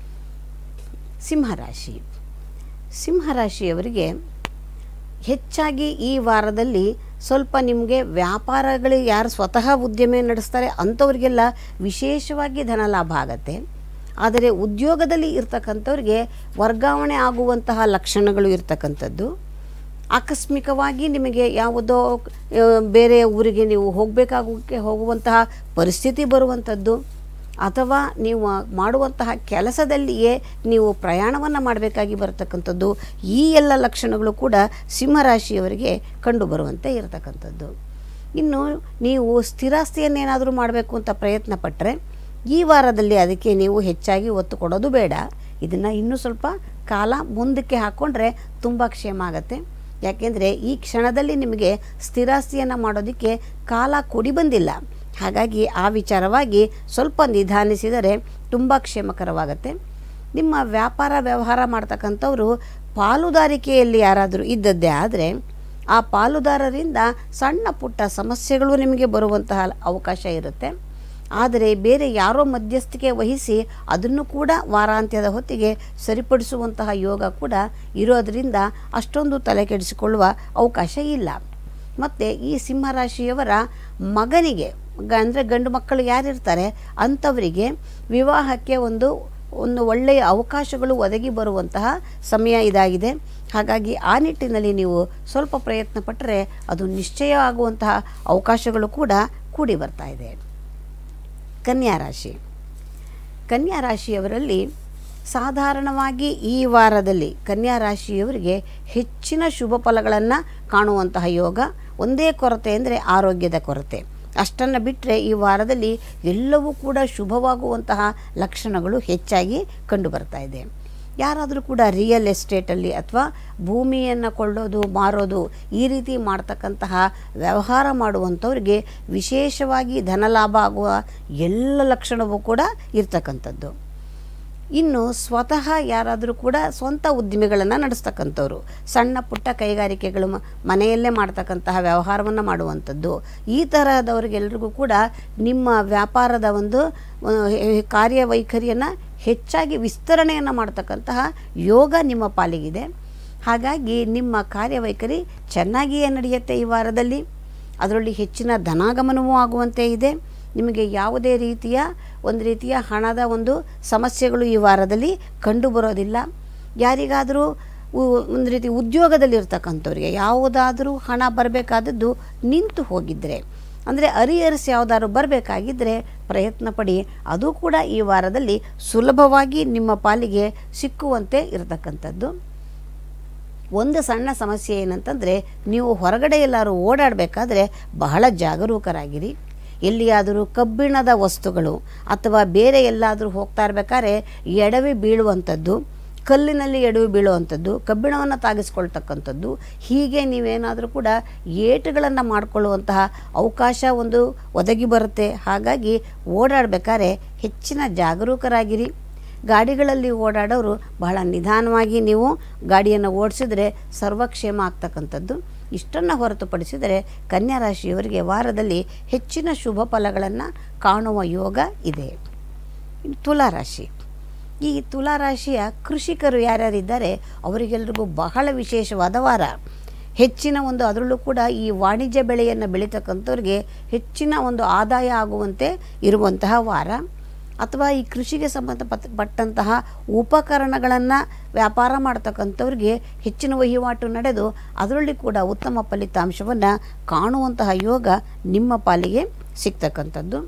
ಸಿಂಹರಾಶಿ ಸಿಂಹರಾಶಿಯವರಿಗೆ ಹೆಚ್ಚಾಗಿ ಈ ವಾರದಲ್ಲಿ ಸ್ವಲ್ಪ ನಿಮಗೆ ವ್ಯಾಪಾರಗಳು ಯಾರು ಸ್ವತಃ ಉದ್ಯಮ ನಡೆಸ್ತಾರೆ ಅಂಥವ್ರಿಗೆಲ್ಲ ವಿಶೇಷವಾಗಿ ಧನ ಲಾಭ ಆಗತ್ತೆ ಆದರೆ ಉದ್ಯೋಗದಲ್ಲಿ ಇರ್ತಕ್ಕಂಥವ್ರಿಗೆ ವರ್ಗಾವಣೆ ಆಗುವಂತಹ ಲಕ್ಷಣಗಳು ಇರ್ತಕ್ಕಂಥದ್ದು ಆಕಸ್ಮಿಕವಾಗಿ ನಿಮಗೆ ಯಾವುದೋ ಆ, ಬೇರೆ ಊರಿಗೆ ನೀವು ಹೋಗಬೇಕಾಗೋಕ್ಕೆ ಹೋಗುವಂತಹ ಪರಿಸ್ಥಿತಿ ಬರುವಂಥದ್ದು ಅಥವಾ ನೀವು ಮಾಡುವಂತಹ ಕೆಲಸದಲ್ಲಿಯೇ ನೀವು ಪ್ರಯಾಣವನ್ನು ಮಾಡಬೇಕಾಗಿ ಬರತಕ್ಕಂಥದ್ದು ಈ ಎಲ್ಲ ಲಕ್ಷಣಗಳು ಕೂಡ ಸಿಂಹರಾಶಿಯವರಿಗೆ ಕಂಡುಬರುವಂತೆ ಇರತಕ್ಕಂಥದ್ದು ಇನ್ನು ನೀವು ಸ್ಥಿರಾಸ್ತಿಯನ್ನೇನಾದರೂ ಮಾಡಬೇಕು ಅಂತ ಪ್ರಯತ್ನ ಪಟ್ಟರೆ ಈ ವಾರದಲ್ಲಿ ಅದಕ್ಕೆ ನೀವು ಹೆಚ್ಚಾಗಿ ಒತ್ತು ಕೊಡೋದು ಬೇಡ ಇದನ್ನು ಇನ್ನೂ ಸ್ವಲ್ಪ ಕಾಲ ಮುಂದಕ್ಕೆ ಹಾಕ್ಕೊಂಡ್ರೆ ತುಂಬ ಕ್ಷೇಮ ಆಗುತ್ತೆ ಯಾಕೆಂದರೆ ಈ ಕ್ಷಣದಲ್ಲಿ ನಿಮಗೆ ಸ್ಥಿರಾಸ್ತಿಯನ್ನು ಮಾಡೋದಕ್ಕೆ ಕಾಲ ಕೂಡಿ ಬಂದಿಲ್ಲ ಹಾಗಾಗಿ ಆ ವಿಚಾರವಾಗಿ ಸ್ವಲ್ಪ ನಿಧಾನಿಸಿದರೆ ತುಂಬ ಕ್ಷೇಮಕರವಾಗುತ್ತೆ ನಿಮ್ಮ ವ್ಯಾಪಾರ ವ್ಯವಹಾರ ಮಾಡ್ತಕ್ಕಂಥವ್ರು ಪಾಲುದಾರಿಕೆಯಲ್ಲಿ ಯಾರಾದರೂ ಇದ್ದದ್ದೇ ಆದರೆ ಆ ಪಾಲುದಾರರಿಂದ ಸಣ್ಣ ಪುಟ್ಟ ಸಮಸ್ಯೆಗಳು ನಿಮಗೆ ಬರುವಂತಹ ಅವಕಾಶ ಇರುತ್ತೆ ಆದರೆ ಬೇರೆ ಯಾರೋ ಮಧ್ಯಸ್ಥಿಕೆ ವಹಿಸಿ ಅದನ್ನು ಕೂಡ ವಾರಾಂತ್ಯದ ಹೊತ್ತಿಗೆ ಸರಿಪಡಿಸುವಂತಹ ಯೋಗ ಕೂಡ ಇರೋದರಿಂದ ಅಷ್ಟೊಂದು ತಲೆ ಕೆಡಿಸಿಕೊಳ್ಳುವ ಅವಕಾಶ ಇಲ್ಲ ಮತ್ತು ಈ ಸಿಂಹರಾಶಿಯವರ ಮಗನಿಗೆ ಗ ಅಂದರೆ ಗಂಡು ಮಕ್ಕಳು ಯಾರಿರ್ತಾರೆ ಅಂಥವರಿಗೆ ವಿವಾಹಕ್ಕೆ ಒಂದು ಒಂದು ಒಳ್ಳೆಯ ಅವಕಾಶಗಳು ಒದಗಿ ಬರುವಂತಹ ಸಮಯ ಇದಾಗಿದೆ ಹಾಗಾಗಿ ಆ ನಿಟ್ಟಿನಲ್ಲಿ ನೀವು ಸ್ವಲ್ಪ ಪ್ರಯತ್ನ ಪಟ್ಟರೆ ಅದು ನಿಶ್ಚಯ ಆಗುವಂತಹ ಅವಕಾಶಗಳು ಕೂಡ ಕೂಡಿ ಬರ್ತಾ ಇದೆ ಕನ್ಯಾ ರಾಶಿ ಕನ್ಯಾ ರಾಶಿಯವರಲ್ಲಿ ಸಾಧಾರಣವಾಗಿ ಈ ವಾರದಲ್ಲಿ ಕನ್ಯಾ ರಾಶಿಯವರಿಗೆ ಹೆಚ್ಚಿನ ಶುಭ ಫಲಗಳನ್ನು ಕಾಣುವಂತಹ ಯೋಗ ಒಂದೇ ಕೊರತೆ ಅಂದರೆ ಆರೋಗ್ಯದ ಕೊರತೆ ಅಷ್ಟನ್ನು ಬಿಟ್ಟರೆ ಈ ವಾರದಲ್ಲಿ ಎಲ್ಲವೂ ಕೂಡ ಶುಭವಾಗುವಂತಹ ಲಕ್ಷಣಗಳು ಹೆಚ್ಚಾಗಿ ಕಂಡುಬರ್ತಾ ಇದೆ ಯಾರಾದರೂ ಕೂಡ ರಿಯಲ್ ಎಸ್ಟೇಟಲ್ಲಿ ಅಥವಾ ಭೂಮಿಯನ್ನು ಕೊಳ್ಳೋದು ಮಾರೋದು ಈ ರೀತಿ ಮಾಡ್ತಕ್ಕಂತಹ ವ್ಯವಹಾರ ಮಾಡುವಂಥವ್ರಿಗೆ ವಿಶೇಷವಾಗಿ ಧನಲಾಭ ಆಗುವ ಎಲ್ಲ ಲಕ್ಷಣವೂ ಕೂಡ ಇರ್ತಕ್ಕಂಥದ್ದು ಇನ್ನು ಸ್ವತಃ ಯಾರಾದರೂ ಕೂಡ ಸ್ವಂತ ಉದ್ದಿಮೆಗಳನ್ನು ನಡೆಸ್ತಕ್ಕಂಥವ್ರು ಸಣ್ಣ ಪುಟ್ಟ ಕೈಗಾರಿಕೆಗಳು ಮ- ಮನೆಯಲ್ಲೇ ಮಾಡ್ತಕ್ಕಂತಹ ವ್ಯವಹಾರವನ್ನು ಮಾಡುವಂಥದ್ದು ಈ ತರಹದವರಿಗೆಲ್ರಿಗೂ ಕೂಡ ನಿಮ್ಮ ವ್ಯಾಪಾರದ ಒಂದು ಆ, ಹೆ- ಕಾರ್ಯವೈಖರಿಯನ್ನು ಹೆಚ್ಚಾಗಿ ವಿಸ್ತರಣೆಯನ್ನು ಮಾಡ್ತಕ್ಕಂತಹ ಯೋಗ ನಿಮ್ಮ ಪಾಲಿಗಿದೆ ಹಾಗಾಗಿ ನಿಮ್ಮ ಕಾರ್ಯವೈಖರಿ ಚೆನ್ನಾಗಿಯೇ ನಡೆಯುತ್ತೆ ಈ ವಾರದಲ್ಲಿ ಅದರಲ್ಲಿ ಹೆಚ್ಚಿನ ಧನಾಗಮನವೂ ಆಗುವಂತೆ ಇದೆ ನಿಮಗೆ ಯಾವುದೇ ರೀತಿಯ ಒಂದು ರೀತಿಯ ಹಣದ ಒಂದು ಸಮಸ್ಯೆಗಳು ಈ ವಾರದಲ್ಲಿ ಕಂಡುಬರೋದಿಲ್ಲ ಯಾರಿಗಾದರೂ ಉ- ಒಂದು ರೀತಿ ಉದ್ಯೋಗದಲ್ಲಿರ್ತಕ್ಕಂಥವ್ರಿಗೆ ಯಾವುದಾದರೂ ಹಣ ಬರಬೇಕಾದದ್ದು ನಿಂತು ಹೋಗಿದ್ದರೆ ಅಂದರೆ ಅರಿಯರ್ಸ್ ಯಾವುದಾದ್ರು ಬರಬೇಕಾಗಿದ್ದರೆ ಪ್ರಯತ್ನ ಪಡಿ ಅದು ಕೂಡ ಈ ವಾರದಲ್ಲಿ ಸುಲಭವಾಗಿ ನಿಮ್ಮ ಪಾಲಿಗೆ ಸಿಕ್ಕುವಂತೆ ಇರತಕ್ಕಂಥದ್ದು ಒಂದು ಸಣ್ಣ ಸಮಸ್ಯೆ ಏನಂತಂದರೆ ನೀವು ಹೊರಗಡೆ ಎಲ್ಲರೂ ಓಡಾಡಬೇಕಾದ್ರೆ ಬಹಳ ಜಾಗರೂಕರಾಗಿರಿ ಎಲ್ಲಿಯಾದರೂ ಕಬ್ಬಿಣದ ವಸ್ತುಗಳು ಅಥವಾ ಬೇರೆ ಎಲ್ಲಾದರೂ ಹೋಗ್ತಾ ಇರಬೇಕಾದ್ರೆ ಎಡವಿ ಬೀಳುವಂಥದ್ದು ಕಲ್ಲಿನಲ್ಲಿ ಎಡವಿ ಬೀಳುವಂಥದ್ದು ಕಬ್ಬಿಣವನ್ನು ತಾಗಿಸ್ಕೊಳ್ತಕ್ಕಂಥದ್ದು ಹೀಗೆ ನೀವೇನಾದರೂ ಕೂಡ ಏಟುಗಳನ್ನು ಮಾಡಿಕೊಳ್ಳುವಂತಹ ಅವಕಾಶ ಒಂದು ಒದಗಿ ಬರುತ್ತೆ ಹಾಗಾಗಿ ಓಡಾಡಬೇಕಾದ್ರೆ ಹೆಚ್ಚಿನ ಜಾಗರೂಕರಾಗಿರಿ ಗಾಡಿಗಳಲ್ಲಿ ಓಡಾಡೋರು ಬಹಳ ನಿಧಾನವಾಗಿ ನೀವು ಗಾಡಿಯನ್ನು ಓಡಿಸಿದ್ರೆ ಸರ್ವಕ್ಷೇಮ ಆಗ್ತಕ್ಕಂಥದ್ದು ಇಷ್ಟನ್ನು ಹೊರತುಪಡಿಸಿದರೆ ಕನ್ಯಾ ರಾಶಿಯವರಿಗೆ ವಾರದಲ್ಲಿ ಹೆಚ್ಚಿನ ಶುಭ ಫಲಗಳನ್ನು ಕಾಣುವ ಯೋಗ ಇದೆ ಇನ್ನು ತುಲಾ ರಾಶಿ ಈ ತುಲಾ ರಾಶಿಯ ಕೃಷಿಕರು ಯಾರ್ಯಾರಿದ್ದಾರೆ ಅವರಿಗೆಲ್ರಿಗೂ ಬಹಳ ವಿಶೇಷವಾದ ವಾರ ಹೆಚ್ಚಿನ ಒಂದು ಅದರಲ್ಲೂ ಕೂಡ ಈ ವಾಣಿಜ್ಯ ಬೆಳೆಯನ್ನು ಬೆಳೀತಕ್ಕಂಥವ್ರಿಗೆ ಹೆಚ್ಚಿನ ಒಂದು ಆದಾಯ ಆಗುವಂತೆ ಇರುವಂತಹ ವಾರ ಅಥವಾ ಈ ಕೃಷಿಗೆ ಸಂಬಂಧಪಟ್ಟ ಪಟ್ಟಂತಹ ಉಪಕರಣಗಳನ್ನು ವ್ಯಾಪಾರ ಮಾಡ್ತಕ್ಕಂಥವ್ರಿಗೆ ಹೆಚ್ಚಿನ ವಹಿವಾಟು ನಡೆದು ಅದರಲ್ಲಿ ಕೂಡ ಉತ್ತಮ ಫಲಿತಾಂಶವನ್ನು ಕಾಣುವಂತಹ ಯೋಗ ನಿಮ್ಮ ಪಾಲಿಗೆ ಸಿಗ್ತಕ್ಕಂಥದ್ದು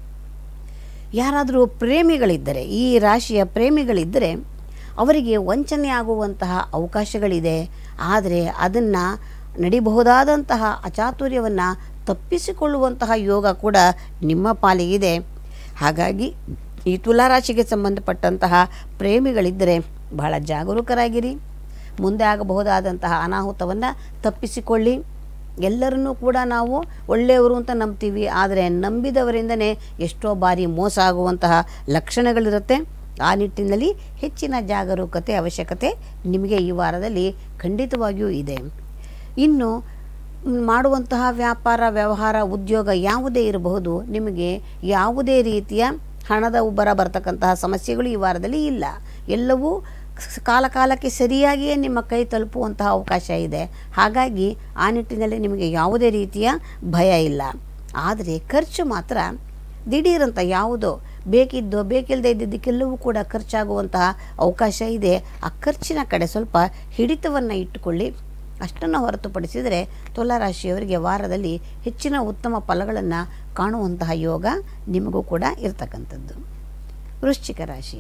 ಯಾರಾದರೂ ಪ್ರೇಮಿಗಳಿದ್ದರೆ ಈ ರಾಶಿಯ ಪ್ರೇಮಿಗಳಿದ್ದರೆ ಅವರಿಗೆ ವಂಚನೆ ಆಗುವಂತಹ ಅವಕಾಶಗಳಿದೆ ಆದರೆ ಅದನ್ನು ನಡಿಬಹುದಾದಂತಹ ಅಚಾತುರ್ಯವನ್ನು ತಪ್ಪಿಸಿಕೊಳ್ಳುವಂತಹ ಯೋಗ ಕೂಡ ನಿಮ್ಮ ಪಾಲಿಗಿದೆ ಹಾಗಾಗಿ ಈ ತುಲಾರಾಶಿಗೆ ಸಂಬಂಧಪಟ್ಟಂತಹ ಪ್ರೇಮಿಗಳಿದ್ದರೆ ಬಹಳ ಜಾಗರೂಕರಾಗಿರಿ ಮುಂದೆ ಆಗಬಹುದಾದಂತಹ ಅನಾಹುತವನ್ನು ತಪ್ಪಿಸಿಕೊಳ್ಳಿ ಎಲ್ಲರನ್ನೂ ಕೂಡ ನಾವು ಒಳ್ಳೆಯವರು ಅಂತ ನಂಬ್ತೀವಿ ಆದರೆ ನಂಬಿದವರಿಂದನೇ ಎಷ್ಟೋ ಬಾರಿ ಮೋಸ ಆಗುವಂತಹ ಲಕ್ಷಣಗಳಿರುತ್ತೆ ಆ ನಿಟ್ಟಿನಲ್ಲಿ ಹೆಚ್ಚಿನ ಜಾಗರೂಕತೆ ಅವಶ್ಯಕತೆ ನಿಮಗೆ ಈ ವಾರದಲ್ಲಿ ಖಂಡಿತವಾಗಿಯೂ ಇದೆ ಇನ್ನು ಮ್, ಮಾಡುವಂತಹ ವ್ಯಾಪಾರ ವ್ಯವಹಾರ ಉದ್ಯೋಗ ಯಾವುದೇ ಇರಬಹುದು ನಿಮಗೆ ಯಾವುದೇ ರೀತಿಯ ಹಣದ ಉಬ್ಬರ ಬರ್ತಕ್ಕಂತಹ ಸಮಸ್ಯೆಗಳು ಈ ವಾರದಲ್ಲಿ ಇಲ್ಲ ಎಲ್ಲವೂ ಸ್- ಕಾಲ ಕಾಲಕ್ಕೆ ಸರಿಯಾಗಿಯೇ ನಿಮ್ಮ ಕೈ ತಲುಪುವಂತಹ ಅವಕಾಶ ಇದೆ ಹಾಗಾಗಿ ಆ ನಿಟ್ಟಿನಲ್ಲಿ ನಿಮಗೆ ಯಾವುದೇ ರೀತಿಯ ಭಯ ಇಲ್ಲ ಆದರೆ ಖರ್ಚು ಮಾತ್ರ ದಿಢೀರಂತ ಯಾವುದೋ ಬೇಕಿದ್ದೋ ಬೇಕಿಲ್ಲದೆ ಇದ್ದಿದ್ದಕ್ಕೆಲ್ಲವೂ ಕೂಡ ಖರ್ಚಾಗುವಂತಹ ಅವಕಾಶ ಇದೆ ಆ ಖರ್ಚಿನ ಕಡೆ ಸ್ವಲ್ಪ ಹಿಡಿತವನ್ನು ಇಟ್ಟುಕೊಳ್ಳಿ ಅಷ್ಟನ್ನು ಹೊರತುಪಡಿಸಿದರೆ ತುಲಾರಾಶಿಯವರಿಗೆ ವಾರದಲ್ಲಿ ಹೆಚ್ಚಿನ ಉತ್ತಮ ಫಲಗಳನ್ನು ಕಾಣುವಂತಹ ಯೋಗ ನಿಮಗೂ ಕೂಡ ಇರತಕ್ಕಂಥದ್ದು ವೃಶ್ಚಿಕ ರಾಶಿ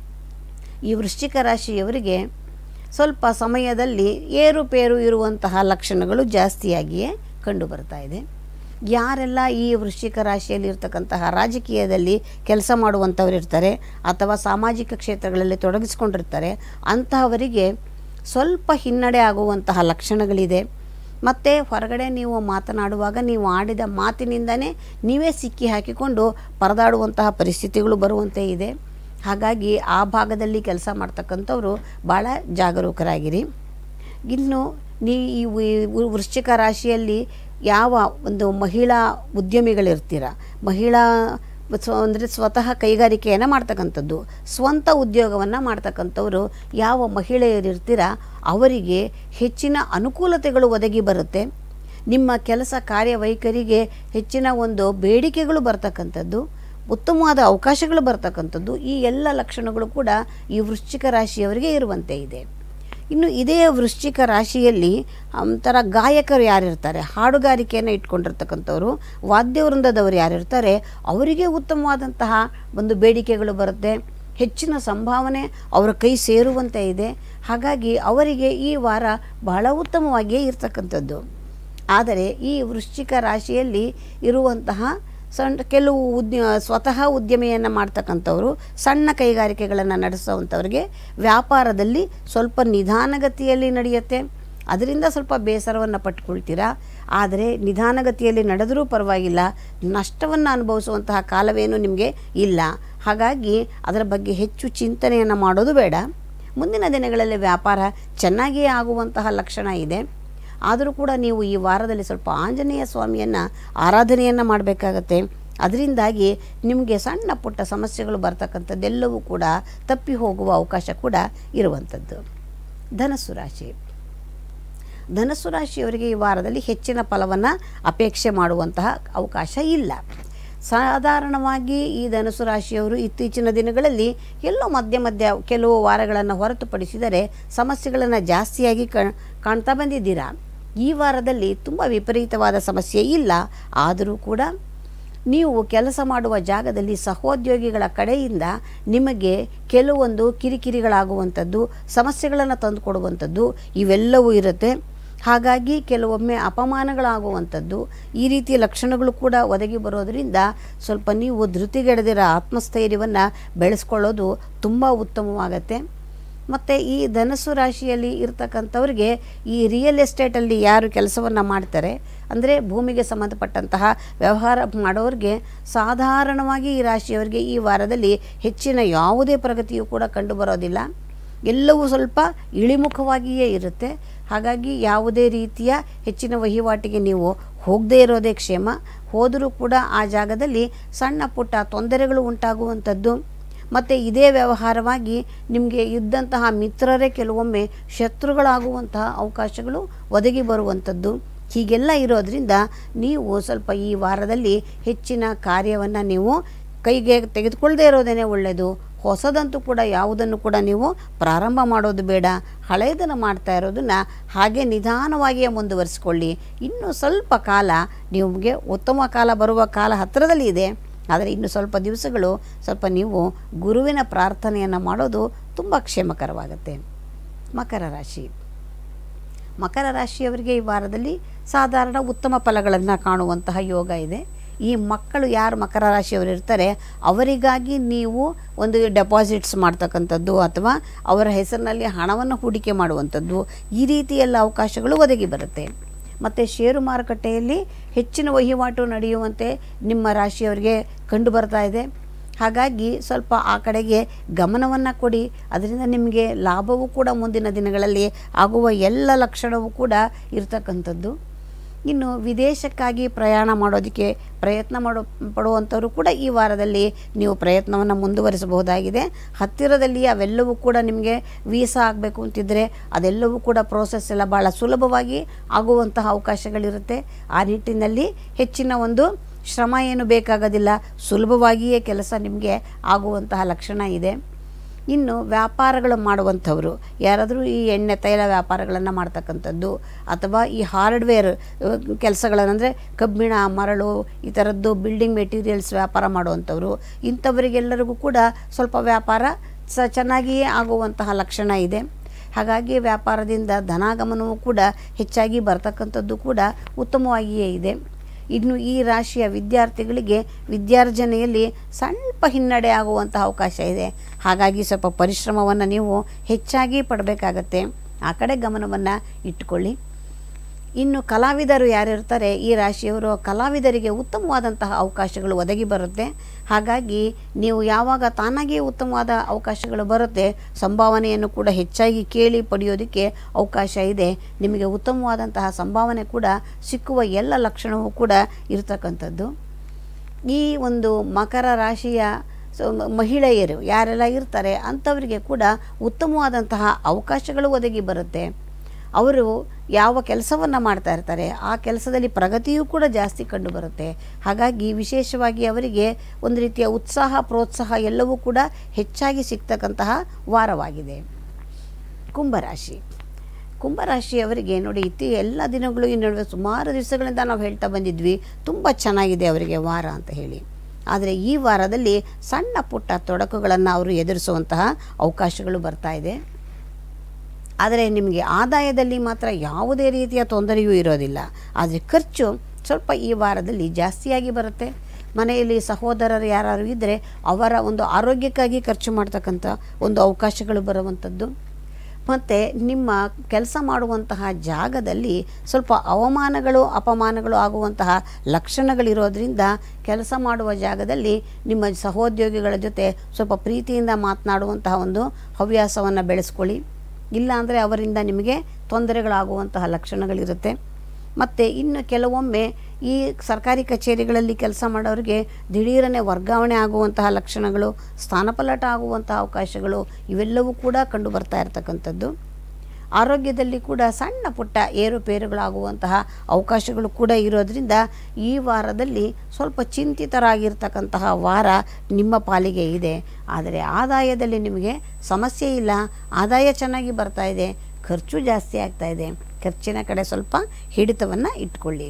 ಈ ವೃಶ್ಚಿಕ ರಾಶಿಯವರಿಗೆ ಸ್ವಲ್ಪ ಸಮಯದಲ್ಲಿ ಏರುಪೇರು ಇರುವಂತಹ ಲಕ್ಷಣಗಳು ಜಾಸ್ತಿಯಾಗಿಯೇ ಕಂಡುಬರ್ತಾ ಇದೆ ಯಾರೆಲ್ಲ ಈ ವೃಶ್ಚಿಕ ರಾಶಿಯಲ್ಲಿ ಇರ್ತಕ್ಕಂತಹ ರಾಜಕೀಯದಲ್ಲಿ ಕೆಲಸ ಮಾಡುವಂಥವ್ರು ಇರ್ತಾರೆ ಅಥವಾ ಸಾಮಾಜಿಕ ಕ್ಷೇತ್ರಗಳಲ್ಲಿ ತೊಡಗಿಸ್ಕೊಂಡಿರ್ತಾರೆ ಅಂತಹವರಿಗೆ ಸ್ವಲ್ಪ ಹಿನ್ನಡೆ ಆಗುವಂತಹ ಲಕ್ಷಣಗಳಿದೆ ಮತ್ತು ಹೊರಗಡೆ ನೀವು ಮಾತನಾಡುವಾಗ ನೀವು ಆಡಿದ ಮಾತಿನಿಂದನೇ ನೀವೇ ಸಿಕ್ಕಿ ಹಾಕಿಕೊಂಡು ಪರದಾಡುವಂತಹ ಪರಿಸ್ಥಿತಿಗಳು ಬರುವಂತೆ ಇದೆ ಹಾಗಾಗಿ ಆ ಭಾಗದಲ್ಲಿ ಕೆಲಸ ಮಾಡ್ತಕ್ಕಂಥವ್ರು ಭಾಳ ಜಾಗರೂಕರಾಗಿರಿ ಇನ್ನು ನೀ ಈ ವಿ- ವೃಶ್ಚಿಕ ರಾಶಿಯಲ್ಲಿ ಯಾವ ಒಂದು ಮಹಿಳಾ ಉದ್ಯಮಿಗಳಿರ್ತೀರ ಮಹಿಳಾ ಸ್ವ ಅಂದರೆ ಸ್ವತಃ ಕೈಗಾರಿಕೆಯನ್ನು ಮಾಡ್ತಕ್ಕಂಥದ್ದು ಸ್ವಂತ ಉದ್ಯೋಗವನ್ನು ಮಾಡ್ತಕ್ಕಂಥವ್ರು ಯಾವ ಮಹಿಳೆಯರಿರ್ತೀರ ಅವರಿಗೆ ಹೆಚ್ಚಿನ ಅನುಕೂಲತೆಗಳು ಒದಗಿ ಬರುತ್ತೆ ನಿಮ್ಮ ಕೆಲಸ ಕಾರ್ಯವೈಖರಿಗೆ ಹೆಚ್ಚಿನ ಒಂದು ಬೇಡಿಕೆಗಳು ಬರ್ತಕ್ಕಂಥದ್ದು ಉತ್ತಮವಾದ ಅವಕಾಶಗಳು ಬರ್ತಕ್ಕಂಥದ್ದು ಈ ಎಲ್ಲ ಲಕ್ಷಣಗಳು ಕೂಡ ಈ ವೃಶ್ಚಿಕ ರಾಶಿಯವರಿಗೆ ಇರುವಂತೆ ಇದೆ ಇನ್ನು ಇದೇ ವೃಶ್ಚಿಕ ರಾಶಿಯಲ್ಲಿ ಒಂಥರ ಗಾಯಕರು ಯಾರಿರ್ತಾರೆ ಹಾಡುಗಾರಿಕೆಯನ್ನು ಇಟ್ಕೊಂಡಿರ್ತಕ್ಕಂಥವ್ರು ವಾದ್ಯವೃಂದದವರು ಯಾರಿರ್ತಾರೆ ಅವರಿಗೆ ಉತ್ತಮವಾದಂತಹ ಒಂದು ಬೇಡಿಕೆಗಳು ಬರುತ್ತೆ ಹೆಚ್ಚಿನ ಸಂಭಾವನೆ ಅವರ ಕೈ ಸೇರುವಂತೆ ಇದೆ ಹಾಗಾಗಿ ಅವರಿಗೆ ಈ ವಾರ ಬಹಳ ಉತ್ತಮವಾಗಿಯೇ ಇರ್ತಕ್ಕಂಥದ್ದು ಆದರೆ ಈ ವೃಶ್ಚಿಕ ರಾಶಿಯಲ್ಲಿ ಇರುವಂತಹ ಸಣ್ಣ ಕೆಲವು ಉದ್ಯ ಸ್ವತಃ ಉದ್ಯಮೆಯನ್ನು ಮಾಡ್ತಕ್ಕಂಥವ್ರು ಸಣ್ಣ ಕೈಗಾರಿಕೆಗಳನ್ನು ನಡೆಸುವಂಥವ್ರಿಗೆ ವ್ಯಾಪಾರದಲ್ಲಿ ಸ್ವಲ್ಪ ನಿಧಾನಗತಿಯಲ್ಲಿ ನಡೆಯುತ್ತೆ ಅದರಿಂದ ಸ್ವಲ್ಪ ಬೇಸರವನ್ನು ಪಟ್ಕೊಳ್ತೀರಾ ಆದರೆ ನಿಧಾನಗತಿಯಲ್ಲಿ ನಡೆದರೂ ಪರವಾಗಿಲ್ಲ ನಷ್ಟವನ್ನು ಅನುಭವಿಸುವಂತಹ ಕಾಲವೇನು ನಿಮಗೆ ಇಲ್ಲ ಹಾಗಾಗಿ ಅದರ ಬಗ್ಗೆ ಹೆಚ್ಚು ಚಿಂತನೆಯನ್ನು ಮಾಡೋದು ಬೇಡ ಮುಂದಿನ ದಿನಗಳಲ್ಲಿ ವ್ಯಾಪಾರ ಚೆನ್ನಾಗಿಯೇ ಆಗುವಂತಹ ಲಕ್ಷಣ ಇದೆ ಆದರೂ ಕೂಡ ನೀವು ಈ ವಾರದಲ್ಲಿ ಸ್ವಲ್ಪ ಆಂಜನೇಯ ಸ್ವಾಮಿಯನ್ನು ಆರಾಧನೆಯನ್ನು ಮಾಡಬೇಕಾಗತ್ತೆ ಅದರಿಂದಾಗಿ ನಿಮಗೆ ಸಣ್ಣ ಪುಟ್ಟ ಸಮಸ್ಯೆಗಳು ಬರ್ತಕ್ಕಂಥದ್ದೆಲ್ಲವೂ ಕೂಡ ತಪ್ಪಿ ಹೋಗುವ ಅವಕಾಶ ಕೂಡ ಇರುವಂಥದ್ದು ಧನಸ್ಸು ರಾಶಿ ಧನಸ್ಸು ರಾಶಿಯವರಿಗೆ ಈ ವಾರದಲ್ಲಿ ಹೆಚ್ಚಿನ ಫಲವನ್ನು ಅಪೇಕ್ಷೆ ಮಾಡುವಂತಹ ಅವಕಾಶ ಇಲ್ಲ ಸಾಧಾರಣವಾಗಿ ಈ ಧನುಸು ರಾಶಿಯವರು ಇತ್ತೀಚಿನ ದಿನಗಳಲ್ಲಿ ಎಲ್ಲೋ ಮಧ್ಯ ಮಧ್ಯ ಕೆಲವು ವಾರಗಳನ್ನು ಹೊರತುಪಡಿಸಿದರೆ ಸಮಸ್ಯೆಗಳನ್ನು ಜಾಸ್ತಿಯಾಗಿ ಕ ಕಾಣ್ತಾ ಬಂದಿದ್ದೀರಾ ಈ ವಾರದಲ್ಲಿ ತುಂಬ ವಿಪರೀತವಾದ ಸಮಸ್ಯೆ ಇಲ್ಲ ಆದರೂ ಕೂಡ ನೀವು ಕೆಲಸ ಮಾಡುವ ಜಾಗದಲ್ಲಿ ಸಹೋದ್ಯೋಗಿಗಳ ಕಡೆಯಿಂದ ನಿಮಗೆ ಕೆಲವೊಂದು ಕಿರಿಕಿರಿಗಳಾಗುವಂಥದ್ದು ಸಮಸ್ಯೆಗಳನ್ನು ತಂದುಕೊಡುವಂಥದ್ದು ಇವೆಲ್ಲವೂ ಇರುತ್ತೆ ಹಾಗಾಗಿ ಕೆಲವೊಮ್ಮೆ ಅಪಮಾನಗಳಾಗುವಂಥದ್ದು ಈ ರೀತಿಯ ಲಕ್ಷಣಗಳು ಕೂಡ ಒದಗಿ ಬರೋದರಿಂದ ಸ್ವಲ್ಪ ನೀವು ಧೃತಿಗೆಡದಿರೋ ಆತ್ಮಸ್ಥೈರ್ಯವನ್ನು ಬೆಳೆಸ್ಕೊಳ್ಳೋದು ತುಂಬ ಉತ್ತಮವಾಗತ್ತೆ ಮತ್ತು ಈ ಧನಸ್ಸು ರಾಶಿಯಲ್ಲಿ ಇರ್ತಕ್ಕಂಥವ್ರಿಗೆ ಈ ರಿಯಲ್ ಎಸ್ಟೇಟಲ್ಲಿ ಯಾರು ಕೆಲಸವನ್ನು ಮಾಡ್ತಾರೆ ಅಂದರೆ ಭೂಮಿಗೆ ಸಂಬಂಧಪಟ್ಟಂತಹ ವ್ಯವಹಾರ ಮಾಡೋರಿಗೆ ಸಾಧಾರಣವಾಗಿ ಈ ರಾಶಿಯವರಿಗೆ ಈ ವಾರದಲ್ಲಿ ಹೆಚ್ಚಿನ ಯಾವುದೇ ಪ್ರಗತಿಯೂ ಕೂಡ ಕಂಡುಬರೋದಿಲ್ಲ ಎಲ್ಲವೂ ಸ್ವಲ್ಪ ಇಳಿಮುಖವಾಗಿಯೇ ಇರುತ್ತೆ ಹಾಗಾಗಿ ಯಾವುದೇ ರೀತಿಯ ಹೆಚ್ಚಿನ ವಹಿವಾಟಿಗೆ ನೀವು ಹೋಗದೇ ಇರೋದೇ ಕ್ಷೇಮ ಹೋದರೂ ಕೂಡ ಆ ಜಾಗದಲ್ಲಿ ಸಣ್ಣ ಪುಟ್ಟ ತೊಂದರೆಗಳು ಉಂಟಾಗುವಂಥದ್ದು ಮತ್ತು ಇದೇ ವ್ಯವಹಾರವಾಗಿ ನಿಮಗೆ ಇದ್ದಂತಹ ಮಿತ್ರರೇ ಕೆಲವೊಮ್ಮೆ ಶತ್ರುಗಳಾಗುವಂತಹ ಅವಕಾಶಗಳು ಒದಗಿ ಬರುವಂಥದ್ದು ಹೀಗೆಲ್ಲ ಇರೋದರಿಂದ ನೀವು ಸ್ವಲ್ಪ ಈ ವಾರದಲ್ಲಿ ಹೆಚ್ಚಿನ ಕಾರ್ಯವನ್ನು ನೀವು ಕೈಗೆ ತೆಗೆದುಕೊಳ್ಳದೇ ಇರೋದೇ ಒಳ್ಳೆಯದು ಹೊಸದಂತೂ ಕೂಡ ಯಾವುದನ್ನು ಕೂಡ ನೀವು ಪ್ರಾರಂಭ ಮಾಡೋದು ಬೇಡ ಹಳೆಯದನ್ನು ಮಾಡ್ತಾ ಇರೋದನ್ನು ಹಾಗೆ ನಿಧಾನವಾಗಿಯೇ ಮುಂದುವರಿಸ್ಕೊಳ್ಳಿ ಇನ್ನು ಸ್ವಲ್ಪ ಕಾಲ ನಿಮಗೆ ಉತ್ತಮ ಕಾಲ ಬರುವ ಕಾಲ ಹತ್ತಿರದಲ್ಲಿ ಇದೆ ಆದರೆ ಇನ್ನು ಸ್ವಲ್ಪ ದಿವಸಗಳು ಸ್ವಲ್ಪ ನೀವು ಗುರುವಿನ ಪ್ರಾರ್ಥನೆಯನ್ನು ಮಾಡೋದು ತುಂಬ ಕ್ಷೇಮಕರವಾಗುತ್ತೆ ಮಕರ ರಾಶಿ ಮಕರ ರಾಶಿಯವರಿಗೆ ಈ ವಾರದಲ್ಲಿ ಸಾಧಾರಣ ಉತ್ತಮ ಫಲಗಳನ್ನು ಕಾಣುವಂತಹ ಯೋಗ ಇದೆ ಈ ಮಕ್ಕಳು ಯಾರು ಮಕರ ರಾಶಿಯವರು ಇರ್ತಾರೆ ಅವರಿಗಾಗಿ ನೀವು ಒಂದು ಡೆಪಾಸಿಟ್ಸ್ ಮಾಡ್ತಕ್ಕಂಥದ್ದು ಅಥವಾ ಅವರ ಹೆಸರಿನಲ್ಲಿ ಹಣವನ್ನು ಹೂಡಿಕೆ ಮಾಡುವಂಥದ್ದು ಈ ರೀತಿ ಎಲ್ಲ ಅವಕಾಶಗಳು ಒದಗಿ ಬರುತ್ತೆ ಮತ್ತು ಷೇರು ಮಾರುಕಟ್ಟೆಯಲ್ಲಿ ಹೆಚ್ಚಿನ ವಹಿವಾಟು ನಡೆಯುವಂತೆ ನಿಮ್ಮ ರಾಶಿಯವರಿಗೆ ಕಂಡು ಬರ್ತಾ ಇದೆ ಹಾಗಾಗಿ ಸ್ವಲ್ಪ ಆ ಕಡೆಗೆ ಗಮನವನ್ನು ಕೊಡಿ ಅದರಿಂದ ನಿಮಗೆ ಲಾಭವೂ ಕೂಡ ಮುಂದಿನ ದಿನಗಳಲ್ಲಿ ಆಗುವ ಎಲ್ಲ ಲಕ್ಷಣವೂ ಕೂಡ ಇರ್ತಕ್ಕಂಥದ್ದು ಇನ್ನು ವಿದೇಶಕ್ಕಾಗಿ ಪ್ರಯಾಣ ಮಾಡೋದಕ್ಕೆ ಪ್ರಯತ್ನ ಮಾಡೋ ಪಡುವಂಥವರು ಕೂಡ ಈ ವಾರದಲ್ಲಿ ನೀವು ಪ್ರಯತ್ನವನ್ನು ಮುಂದುವರಿಸಬಹುದಾಗಿದೆ ಹತ್ತಿರದಲ್ಲಿ ಅವೆಲ್ಲವೂ ಕೂಡ ನಿಮಗೆ ವೀಸಾ ಆಗಬೇಕು ಅಂತಿದ್ದರೆ ಅದೆಲ್ಲವೂ ಕೂಡ ಪ್ರೋಸೆಸ್ ಎಲ್ಲ ಭಾಳ ಸುಲಭವಾಗಿ ಆಗುವಂತಹ ಅವಕಾಶಗಳಿರುತ್ತೆ ಆ ನಿಟ್ಟಿನಲ್ಲಿ ಹೆಚ್ಚಿನ ಒಂದು ಶ್ರಮ ಏನು ಬೇಕಾಗೋದಿಲ್ಲ ಸುಲಭವಾಗಿಯೇ ಕೆಲಸ ನಿಮಗೆ ಆಗುವಂತಹ ಲಕ್ಷಣ ಇದೆ ಇನ್ನು ವ್ಯಾಪಾರಗಳು ಮಾಡುವಂಥವರು ಯಾರಾದರೂ ಈ ಎಣ್ಣೆ ತೈಲ ವ್ಯಾಪಾರಗಳನ್ನು ಮಾಡ್ತಕ್ಕಂಥದ್ದು ಅಥವಾ ಈ ಹಾರ್ಡ್ವೇರ್ ಕೆಲಸಗಳನ್ನು ಅಂದರೆ ಕಬ್ಬಿಣ ಮರಳು ಈ ಥರದ್ದು ಬಿಲ್ಡಿಂಗ್ ಮೆಟೀರಿಯಲ್ಸ್ ವ್ಯಾಪಾರ ಮಾಡುವಂಥವ್ರು ಇಂಥವರಿಗೆಲ್ಲರಿಗೂ ಕೂಡ ಸ್ವಲ್ಪ ವ್ಯಾಪಾರ ಸ ಚೆನ್ನಾಗಿಯೇ ಆಗುವಂತಹ ಲಕ್ಷಣ ಇದೆ ಹಾಗಾಗಿ ವ್ಯಾಪಾರದಿಂದ ಧನಾಗಮನವೂ ಕೂಡ ಹೆಚ್ಚಾಗಿ ಬರ್ತಕ್ಕಂಥದ್ದು ಕೂಡ ಉತ್ತಮವಾಗಿಯೇ ಇದೆ ಇನ್ನು ಈ ರಾಶಿಯ ವಿದ್ಯಾರ್ಥಿಗಳಿಗೆ ವಿದ್ಯಾರ್ಜನೆಯಲ್ಲಿ ಸ್ವಲ್ಪ ಹಿನ್ನಡೆ ಆಗುವಂತಹ ಅವಕಾಶ ಇದೆ ಹಾಗಾಗಿ ಸ್ವಲ್ಪ ಪರಿಶ್ರಮವನ್ನು ನೀವು ಹೆಚ್ಚಾಗಿ ಪಡಬೇಕಾಗತ್ತೆ ಆ ಕಡೆ ಗಮನವನ್ನು ಇಟ್ಟುಕೊಳ್ಳಿ ಇನ್ನು ಕಲಾವಿದರು ಯಾರಿರ್ತಾರೆ ಈ ರಾಶಿಯವರು ಕಲಾವಿದರಿಗೆ ಉತ್ತಮವಾದಂತಹ ಅವಕಾಶಗಳು ಒದಗಿ ಬರುತ್ತೆ ಹಾಗಾಗಿ ನೀವು ಯಾವಾಗ ತಾನಾಗಿಯೇ ಉತ್ತಮವಾದ ಅವಕಾಶಗಳು ಬರುತ್ತೆ ಸಂಭಾವನೆಯನ್ನು ಕೂಡ ಹೆಚ್ಚಾಗಿ ಕೇಳಿ ಪಡೆಯೋದಕ್ಕೆ ಅವಕಾಶ ಇದೆ ನಿಮಗೆ ಉತ್ತಮವಾದಂತಹ ಸಂಭಾವನೆ ಕೂಡ ಸಿಕ್ಕುವ ಎಲ್ಲ ಲಕ್ಷಣವೂ ಕೂಡ ಇರತಕ್ಕಂಥದ್ದು ಈ ಒಂದು ಮಕರ ರಾಶಿಯ ಸೊ ಮ- ಮಹಿಳೆಯರು ಯಾರೆಲ್ಲ ಇರ್ತಾರೆ ಅಂಥವರಿಗೆ ಕೂಡ ಉತ್ತಮವಾದಂತಹ ಅವಕಾಶಗಳು ಒದಗಿ ಬರುತ್ತೆ ಅವರು ಯಾವ ಕೆಲಸವನ್ನು ಮಾಡ್ತಾ ಇರ್ತಾರೆ ಆ ಕೆಲಸದಲ್ಲಿ ಪ್ರಗತಿಯೂ ಕೂಡ ಜಾಸ್ತಿ ಕಂಡು ಬರುತ್ತೆ ಹಾಗಾಗಿ ವಿಶೇಷವಾಗಿ ಅವರಿಗೆ ಒಂದು ರೀತಿಯ ಉತ್ಸಾಹ ಪ್ರೋತ್ಸಾಹ ಎಲ್ಲವೂ ಕೂಡ ಹೆಚ್ಚಾಗಿ ಸಿಗ್ತಕ್ಕಂತಹ ವಾರವಾಗಿದೆ ಕುಂಭರಾಶಿ ಕುಂಭರಾಶಿಯವರಿಗೆ ನೋಡಿ ಇತಿ ಎಲ್ಲ ದಿನಗಳು ಈ ನಡುವೆ ಸುಮಾರು ದಿವಸಗಳಿಂದ ನಾವು ಹೇಳ್ತಾ ಬಂದಿದ್ವಿ ತುಂಬ ಚೆನ್ನಾಗಿದೆ ಅವರಿಗೆ ವಾರ ಅಂತ ಹೇಳಿ ಆದರೆ ಈ ವಾರದಲ್ಲಿ ಸಣ್ಣ ಪುಟ್ಟ ತೊಡಕುಗಳನ್ನು ಅವರು ಎದುರಿಸುವಂತಹ ಅವಕಾಶಗಳು ಬರ್ತಾ ಇದೆ ಆದರೆ ನಿಮಗೆ ಆದಾಯದಲ್ಲಿ ಮಾತ್ರ ಯಾವುದೇ ರೀತಿಯ ತೊಂದರೆಯೂ ಇರೋದಿಲ್ಲ ಆದರೆ ಖರ್ಚು ಸ್ವಲ್ಪ ಈ ವಾರದಲ್ಲಿ ಜಾಸ್ತಿಯಾಗಿ ಬರುತ್ತೆ ಮನೆಯಲ್ಲಿ ಸಹೋದರರು ಯಾರು ಇದ್ದರೆ ಅವರ ಒಂದು ಆರೋಗ್ಯಕ್ಕಾಗಿ ಖರ್ಚು ಮಾಡ್ತಕ್ಕಂಥ ಒಂದು ಅವಕಾಶಗಳು ಬರುವಂಥದ್ದು ಮತ್ತು ನಿಮ್ಮ ಕೆಲಸ ಮಾಡುವಂತಹ ಜಾಗದಲ್ಲಿ ಸ್ವಲ್ಪ ಅವಮಾನಗಳು ಅಪಮಾನಗಳು ಆಗುವಂತಹ ಲಕ್ಷಣಗಳಿರೋದ್ರಿಂದ ಕೆಲಸ ಮಾಡುವ ಜಾಗದಲ್ಲಿ ನಿಮ್ಮ ಸಹೋದ್ಯೋಗಿಗಳ ಜೊತೆ ಸ್ವಲ್ಪ ಪ್ರೀತಿಯಿಂದ ಮಾತನಾಡುವಂತಹ ಒಂದು ಹವ್ಯಾಸವನ್ನು ಬೆಳೆಸ್ಕೊಳ್ಳಿ ಇಲ್ಲಾಂದರೆ ಅವರಿಂದ ನಿಮಗೆ ತೊಂದರೆಗಳಾಗುವಂತಹ ಲಕ್ಷಣಗಳಿರುತ್ತೆ ಮತ್ತು ಇನ್ನು ಕೆಲವೊಮ್ಮೆ ಈ ಸರ್ಕಾರಿ ಕಚೇರಿಗಳಲ್ಲಿ ಕೆಲಸ ಮಾಡೋರಿಗೆ ದಿಢೀರನೆ ವರ್ಗಾವಣೆ ಆಗುವಂತಹ ಲಕ್ಷಣಗಳು ಸ್ಥಾನಪಲ್ಲಟ ಆಗುವಂತಹ ಅವಕಾಶಗಳು ಇವೆಲ್ಲವೂ ಕೂಡ ಕಂಡು ಬರ್ತಾ ಇರತಕ್ಕಂಥದ್ದು ಆರೋಗ್ಯದಲ್ಲಿ ಕೂಡ ಸಣ್ಣ ಪುಟ್ಟ ಏರುಪೇರುಗಳಾಗುವಂತಹ ಅವಕಾಶಗಳು ಕೂಡ ಇರೋದರಿಂದ ಈ ವಾರದಲ್ಲಿ ಸ್ವಲ್ಪ ಚಿಂತಿತರಾಗಿರ್ತಕ್ಕಂತಹ ವಾರ ನಿಮ್ಮ ಪಾಲಿಗೆ ಇದೆ ಆದರೆ ಆದಾಯದಲ್ಲಿ ನಿಮಗೆ ಸಮಸ್ಯೆ ಇಲ್ಲ ಆದಾಯ ಚೆನ್ನಾಗಿ ಬರ್ತಾ ಇದೆ ಖರ್ಚು ಜಾಸ್ತಿ ಆಗ್ತಾ ಇದೆ ಖರ್ಚಿನ ಕಡೆ ಸ್ವಲ್ಪ ಹಿಡಿತವನ್ನು ಇಟ್ಕೊಳ್ಳಿ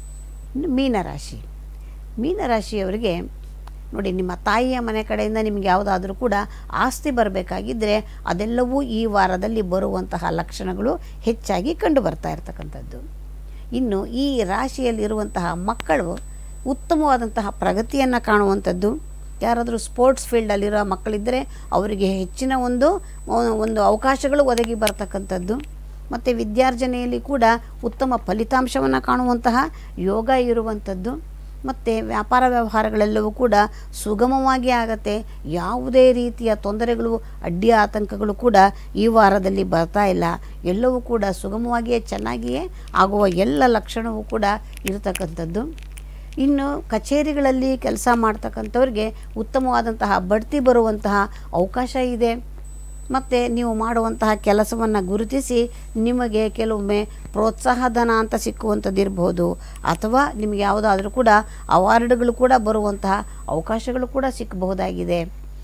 ಇನ್ನು ಮೀನರಾಶಿ ಮೀನರಾಶಿಯವರಿಗೆ ನೋಡಿ ನಿಮ್ಮ ತಾಯಿಯ ಮನೆ ಕಡೆಯಿಂದ ನಿಮಗೆ ಯಾವುದಾದ್ರೂ ಕೂಡ ಆಸ್ತಿ ಬರಬೇಕಾಗಿದ್ದರೆ ಅದೆಲ್ಲವೂ ಈ ವಾರದಲ್ಲಿ ಬರುವಂತಹ ಲಕ್ಷಣಗಳು ಹೆಚ್ಚಾಗಿ ಕಂಡು ಬರ್ತಾ ಇರತಕ್ಕಂಥದ್ದು ಇನ್ನು ಈ ರಾಶಿಯಲ್ಲಿರುವಂತಹ ಮಕ್ಕಳು ಉತ್ತಮವಾದಂತಹ ಪ್ರಗತಿಯನ್ನು ಕಾಣುವಂಥದ್ದು ಯಾರಾದರೂ ಸ್ಪೋರ್ಟ್ಸ್ ಫೀಲ್ಡಲ್ಲಿರೋ ಮಕ್ಕಳಿದ್ದರೆ ಅವರಿಗೆ ಹೆಚ್ಚಿನ ಒಂದು ಒಂದು ಅವಕಾಶಗಳು ಒದಗಿ ಬರ್ತಕ್ಕಂಥದ್ದು ಮತ್ತು ವಿದ್ಯಾರ್ಜನೆಯಲ್ಲಿ ಕೂಡ ಉತ್ತಮ ಫಲಿತಾಂಶವನ್ನು ಕಾಣುವಂತಹ ಯೋಗ ಇರುವಂಥದ್ದು ಮತ್ತು ವ್ಯಾಪಾರ ವ್ಯವಹಾರಗಳೆಲ್ಲವೂ ಕೂಡ ಸುಗಮವಾಗಿ ಆಗತ್ತೆ ಯಾವುದೇ ರೀತಿಯ ತೊಂದರೆಗಳು ಅಡ್ಡಿ ಆತಂಕಗಳು ಕೂಡ ಈ ವಾರದಲ್ಲಿ ಬರ್ತಾ ಇಲ್ಲ ಎಲ್ಲವೂ ಕೂಡ ಸುಗಮವಾಗಿಯೇ ಚೆನ್ನಾಗಿಯೇ ಆಗುವ ಎಲ್ಲ ಲಕ್ಷಣವೂ ಕೂಡ ಇರತಕ್ಕಂಥದ್ದು ಇನ್ನು ಕಚೇರಿಗಳಲ್ಲಿ ಕೆಲಸ ಮಾಡ್ತಕ್ಕಂಥವ್ರಿಗೆ ಉತ್ತಮವಾದಂತಹ ಬಡ್ತಿ ಬರುವಂತಹ ಅವಕಾಶ ಇದೆ ಮತ್ತು ನೀವು ಮಾಡುವಂತಹ ಕೆಲಸವನ್ನು ಗುರುತಿಸಿ ನಿಮಗೆ ಕೆಲವೊಮ್ಮೆ ಪ್ರೋತ್ಸಾಹ ಧನ ಅಂತ ಸಿಕ್ಕುವಂಥದ್ದು ಇರಬಹುದು ಅಥವಾ ನಿಮಗೆ ಯಾವುದಾದ್ರೂ ಕೂಡ ಅವಾರ್ಡ್ಗಳು ಕೂಡ ಬರುವಂತಹ ಅವಕಾಶಗಳು ಕೂಡ ಸಿಕ್ಕಬಹುದಾಗಿದೆ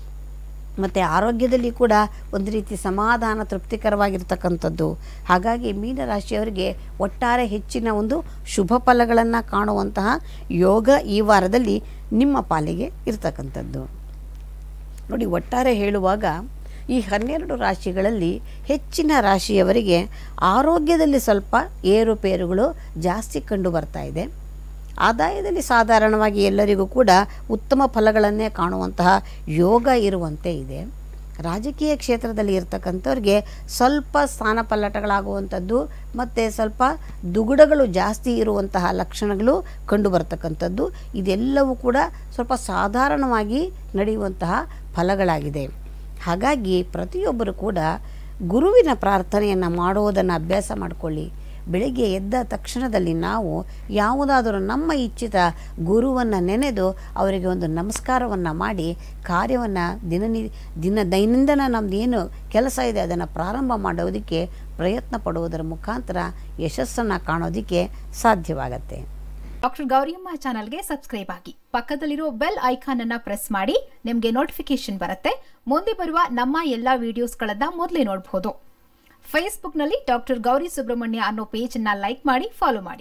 ಮತ್ತು ಆರೋಗ್ಯದಲ್ಲಿ ಕೂಡ ಒಂದು ರೀತಿ ಸಮಾಧಾನ ತೃಪ್ತಿಕರವಾಗಿರ್ತಕ್ಕಂಥದ್ದು ಹಾಗಾಗಿ ಮೀನರಾಶಿಯವರಿಗೆ ಒಟ್ಟಾರೆ ಹೆಚ್ಚಿನ ಒಂದು ಶುಭ ಫಲಗಳನ್ನು ಕಾಣುವಂತಹ ಯೋಗ ಈ ವಾರದಲ್ಲಿ ನಿಮ್ಮ ಪಾಲಿಗೆ ಇರತಕ್ಕಂಥದ್ದು ನೋಡಿ ಒಟ್ಟಾರೆ ಹೇಳುವಾಗ ಈ ಹನ್ನೆರಡು ರಾಶಿಗಳಲ್ಲಿ ಹೆಚ್ಚಿನ ರಾಶಿಯವರಿಗೆ ಆರೋಗ್ಯದಲ್ಲಿ ಸ್ವಲ್ಪ ಏರುಪೇರುಗಳು ಜಾಸ್ತಿ ಕಂಡು ಬರ್ತಾ ಇದೆ ಆದಾಯದಲ್ಲಿ ಸಾಧಾರಣವಾಗಿ ಎಲ್ಲರಿಗೂ ಕೂಡ ಉತ್ತಮ ಫಲಗಳನ್ನೇ ಕಾಣುವಂತಹ ಯೋಗ ಇರುವಂತೆ ಇದೆ ರಾಜಕೀಯ ಕ್ಷೇತ್ರದಲ್ಲಿ ಇರ್ತಕ್ಕಂಥವ್ರಿಗೆ ಸ್ವಲ್ಪ ಸ್ಥಾನಪಲ್ಲಟಗಳಾಗುವಂಥದ್ದು ಮತ್ತು ಸ್ವಲ್ಪ ದುಗುಡಗಳು ಜಾಸ್ತಿ ಇರುವಂತಹ ಲಕ್ಷಣಗಳು ಕಂಡು ಬರ್ತಕ್ಕಂಥದ್ದು ಇದೆಲ್ಲವೂ ಕೂಡ ಸ್ವಲ್ಪ ಸಾಧಾರಣವಾಗಿ ನಡೆಯುವಂತಹ ಫಲಗಳಾಗಿದೆ ಹಾಗಾಗಿ ಪ್ರತಿಯೊಬ್ಬರು ಕೂಡ ಗುರುವಿನ ಪ್ರಾರ್ಥನೆಯನ್ನು ಮಾಡುವುದನ್ನು ಅಭ್ಯಾಸ ಮಾಡಿಕೊಳ್ಳಿ ಬೆಳಿಗ್ಗೆ ಎದ್ದ ತಕ್ಷಣದಲ್ಲಿ ನಾವು ಯಾವುದಾದರೂ ನಮ್ಮ ಇಚ್ಛಿತ ಗುರುವನ್ನು ನೆನೆದು ಅವರಿಗೆ ಒಂದು ನಮಸ್ಕಾರವನ್ನು ಮಾಡಿ ಕಾರ್ಯವನ್ನು ದಿನನಿ ದಿನ ದೈನಂದಿನ ನಮ್ಮದು ಏನು ಕೆಲಸ ಇದೆ ಅದನ್ನು ಪ್ರಾರಂಭ ಮಾಡೋದಕ್ಕೆ ಪ್ರಯತ್ನ ಪಡುವುದರ ಮುಖಾಂತರ ಯಶಸ್ಸನ್ನು ಕಾಣೋದಕ್ಕೆ ಸಾಧ್ಯವಾಗತ್ತೆ ಡಾಕ್ಟರ್ ಗೌರಿಯಮ್ಮ ಚಾನಲ್ಗೆ ಸಬ್ಸ್ಕ್ರೈಬ್ ಆಗಿ ಪಕ್ಕದಲ್ಲಿರೋ ಬೆಲ್ ಐಕಾನ್ ಅನ್ನ ಪ್ರೆಸ್ ಮಾಡಿ ನಿಮಗೆ ನೋಟಿಫಿಕೇಶನ್ ಬರುತ್ತೆ ಮುಂದೆ ಬರುವ ನಮ್ಮ ಎಲ್ಲಾ ವಿಡಿಯೋಸ್ಗಳನ್ನ ಮೊದಲೇ ನೋಡಬಹುದು ಫೇಸ್ಬುಕ್ನಲ್ಲಿ ಡಾಕ್ಟರ್ ಗೌರಿ ಸುಬ್ರಹ್ಮಣ್ಯ ಅನ್ನೋ ಪೇಜ್ ಅನ್ನ ಲೈಕ್ ಮಾಡಿ ಫಾಲೋ ಮಾಡಿ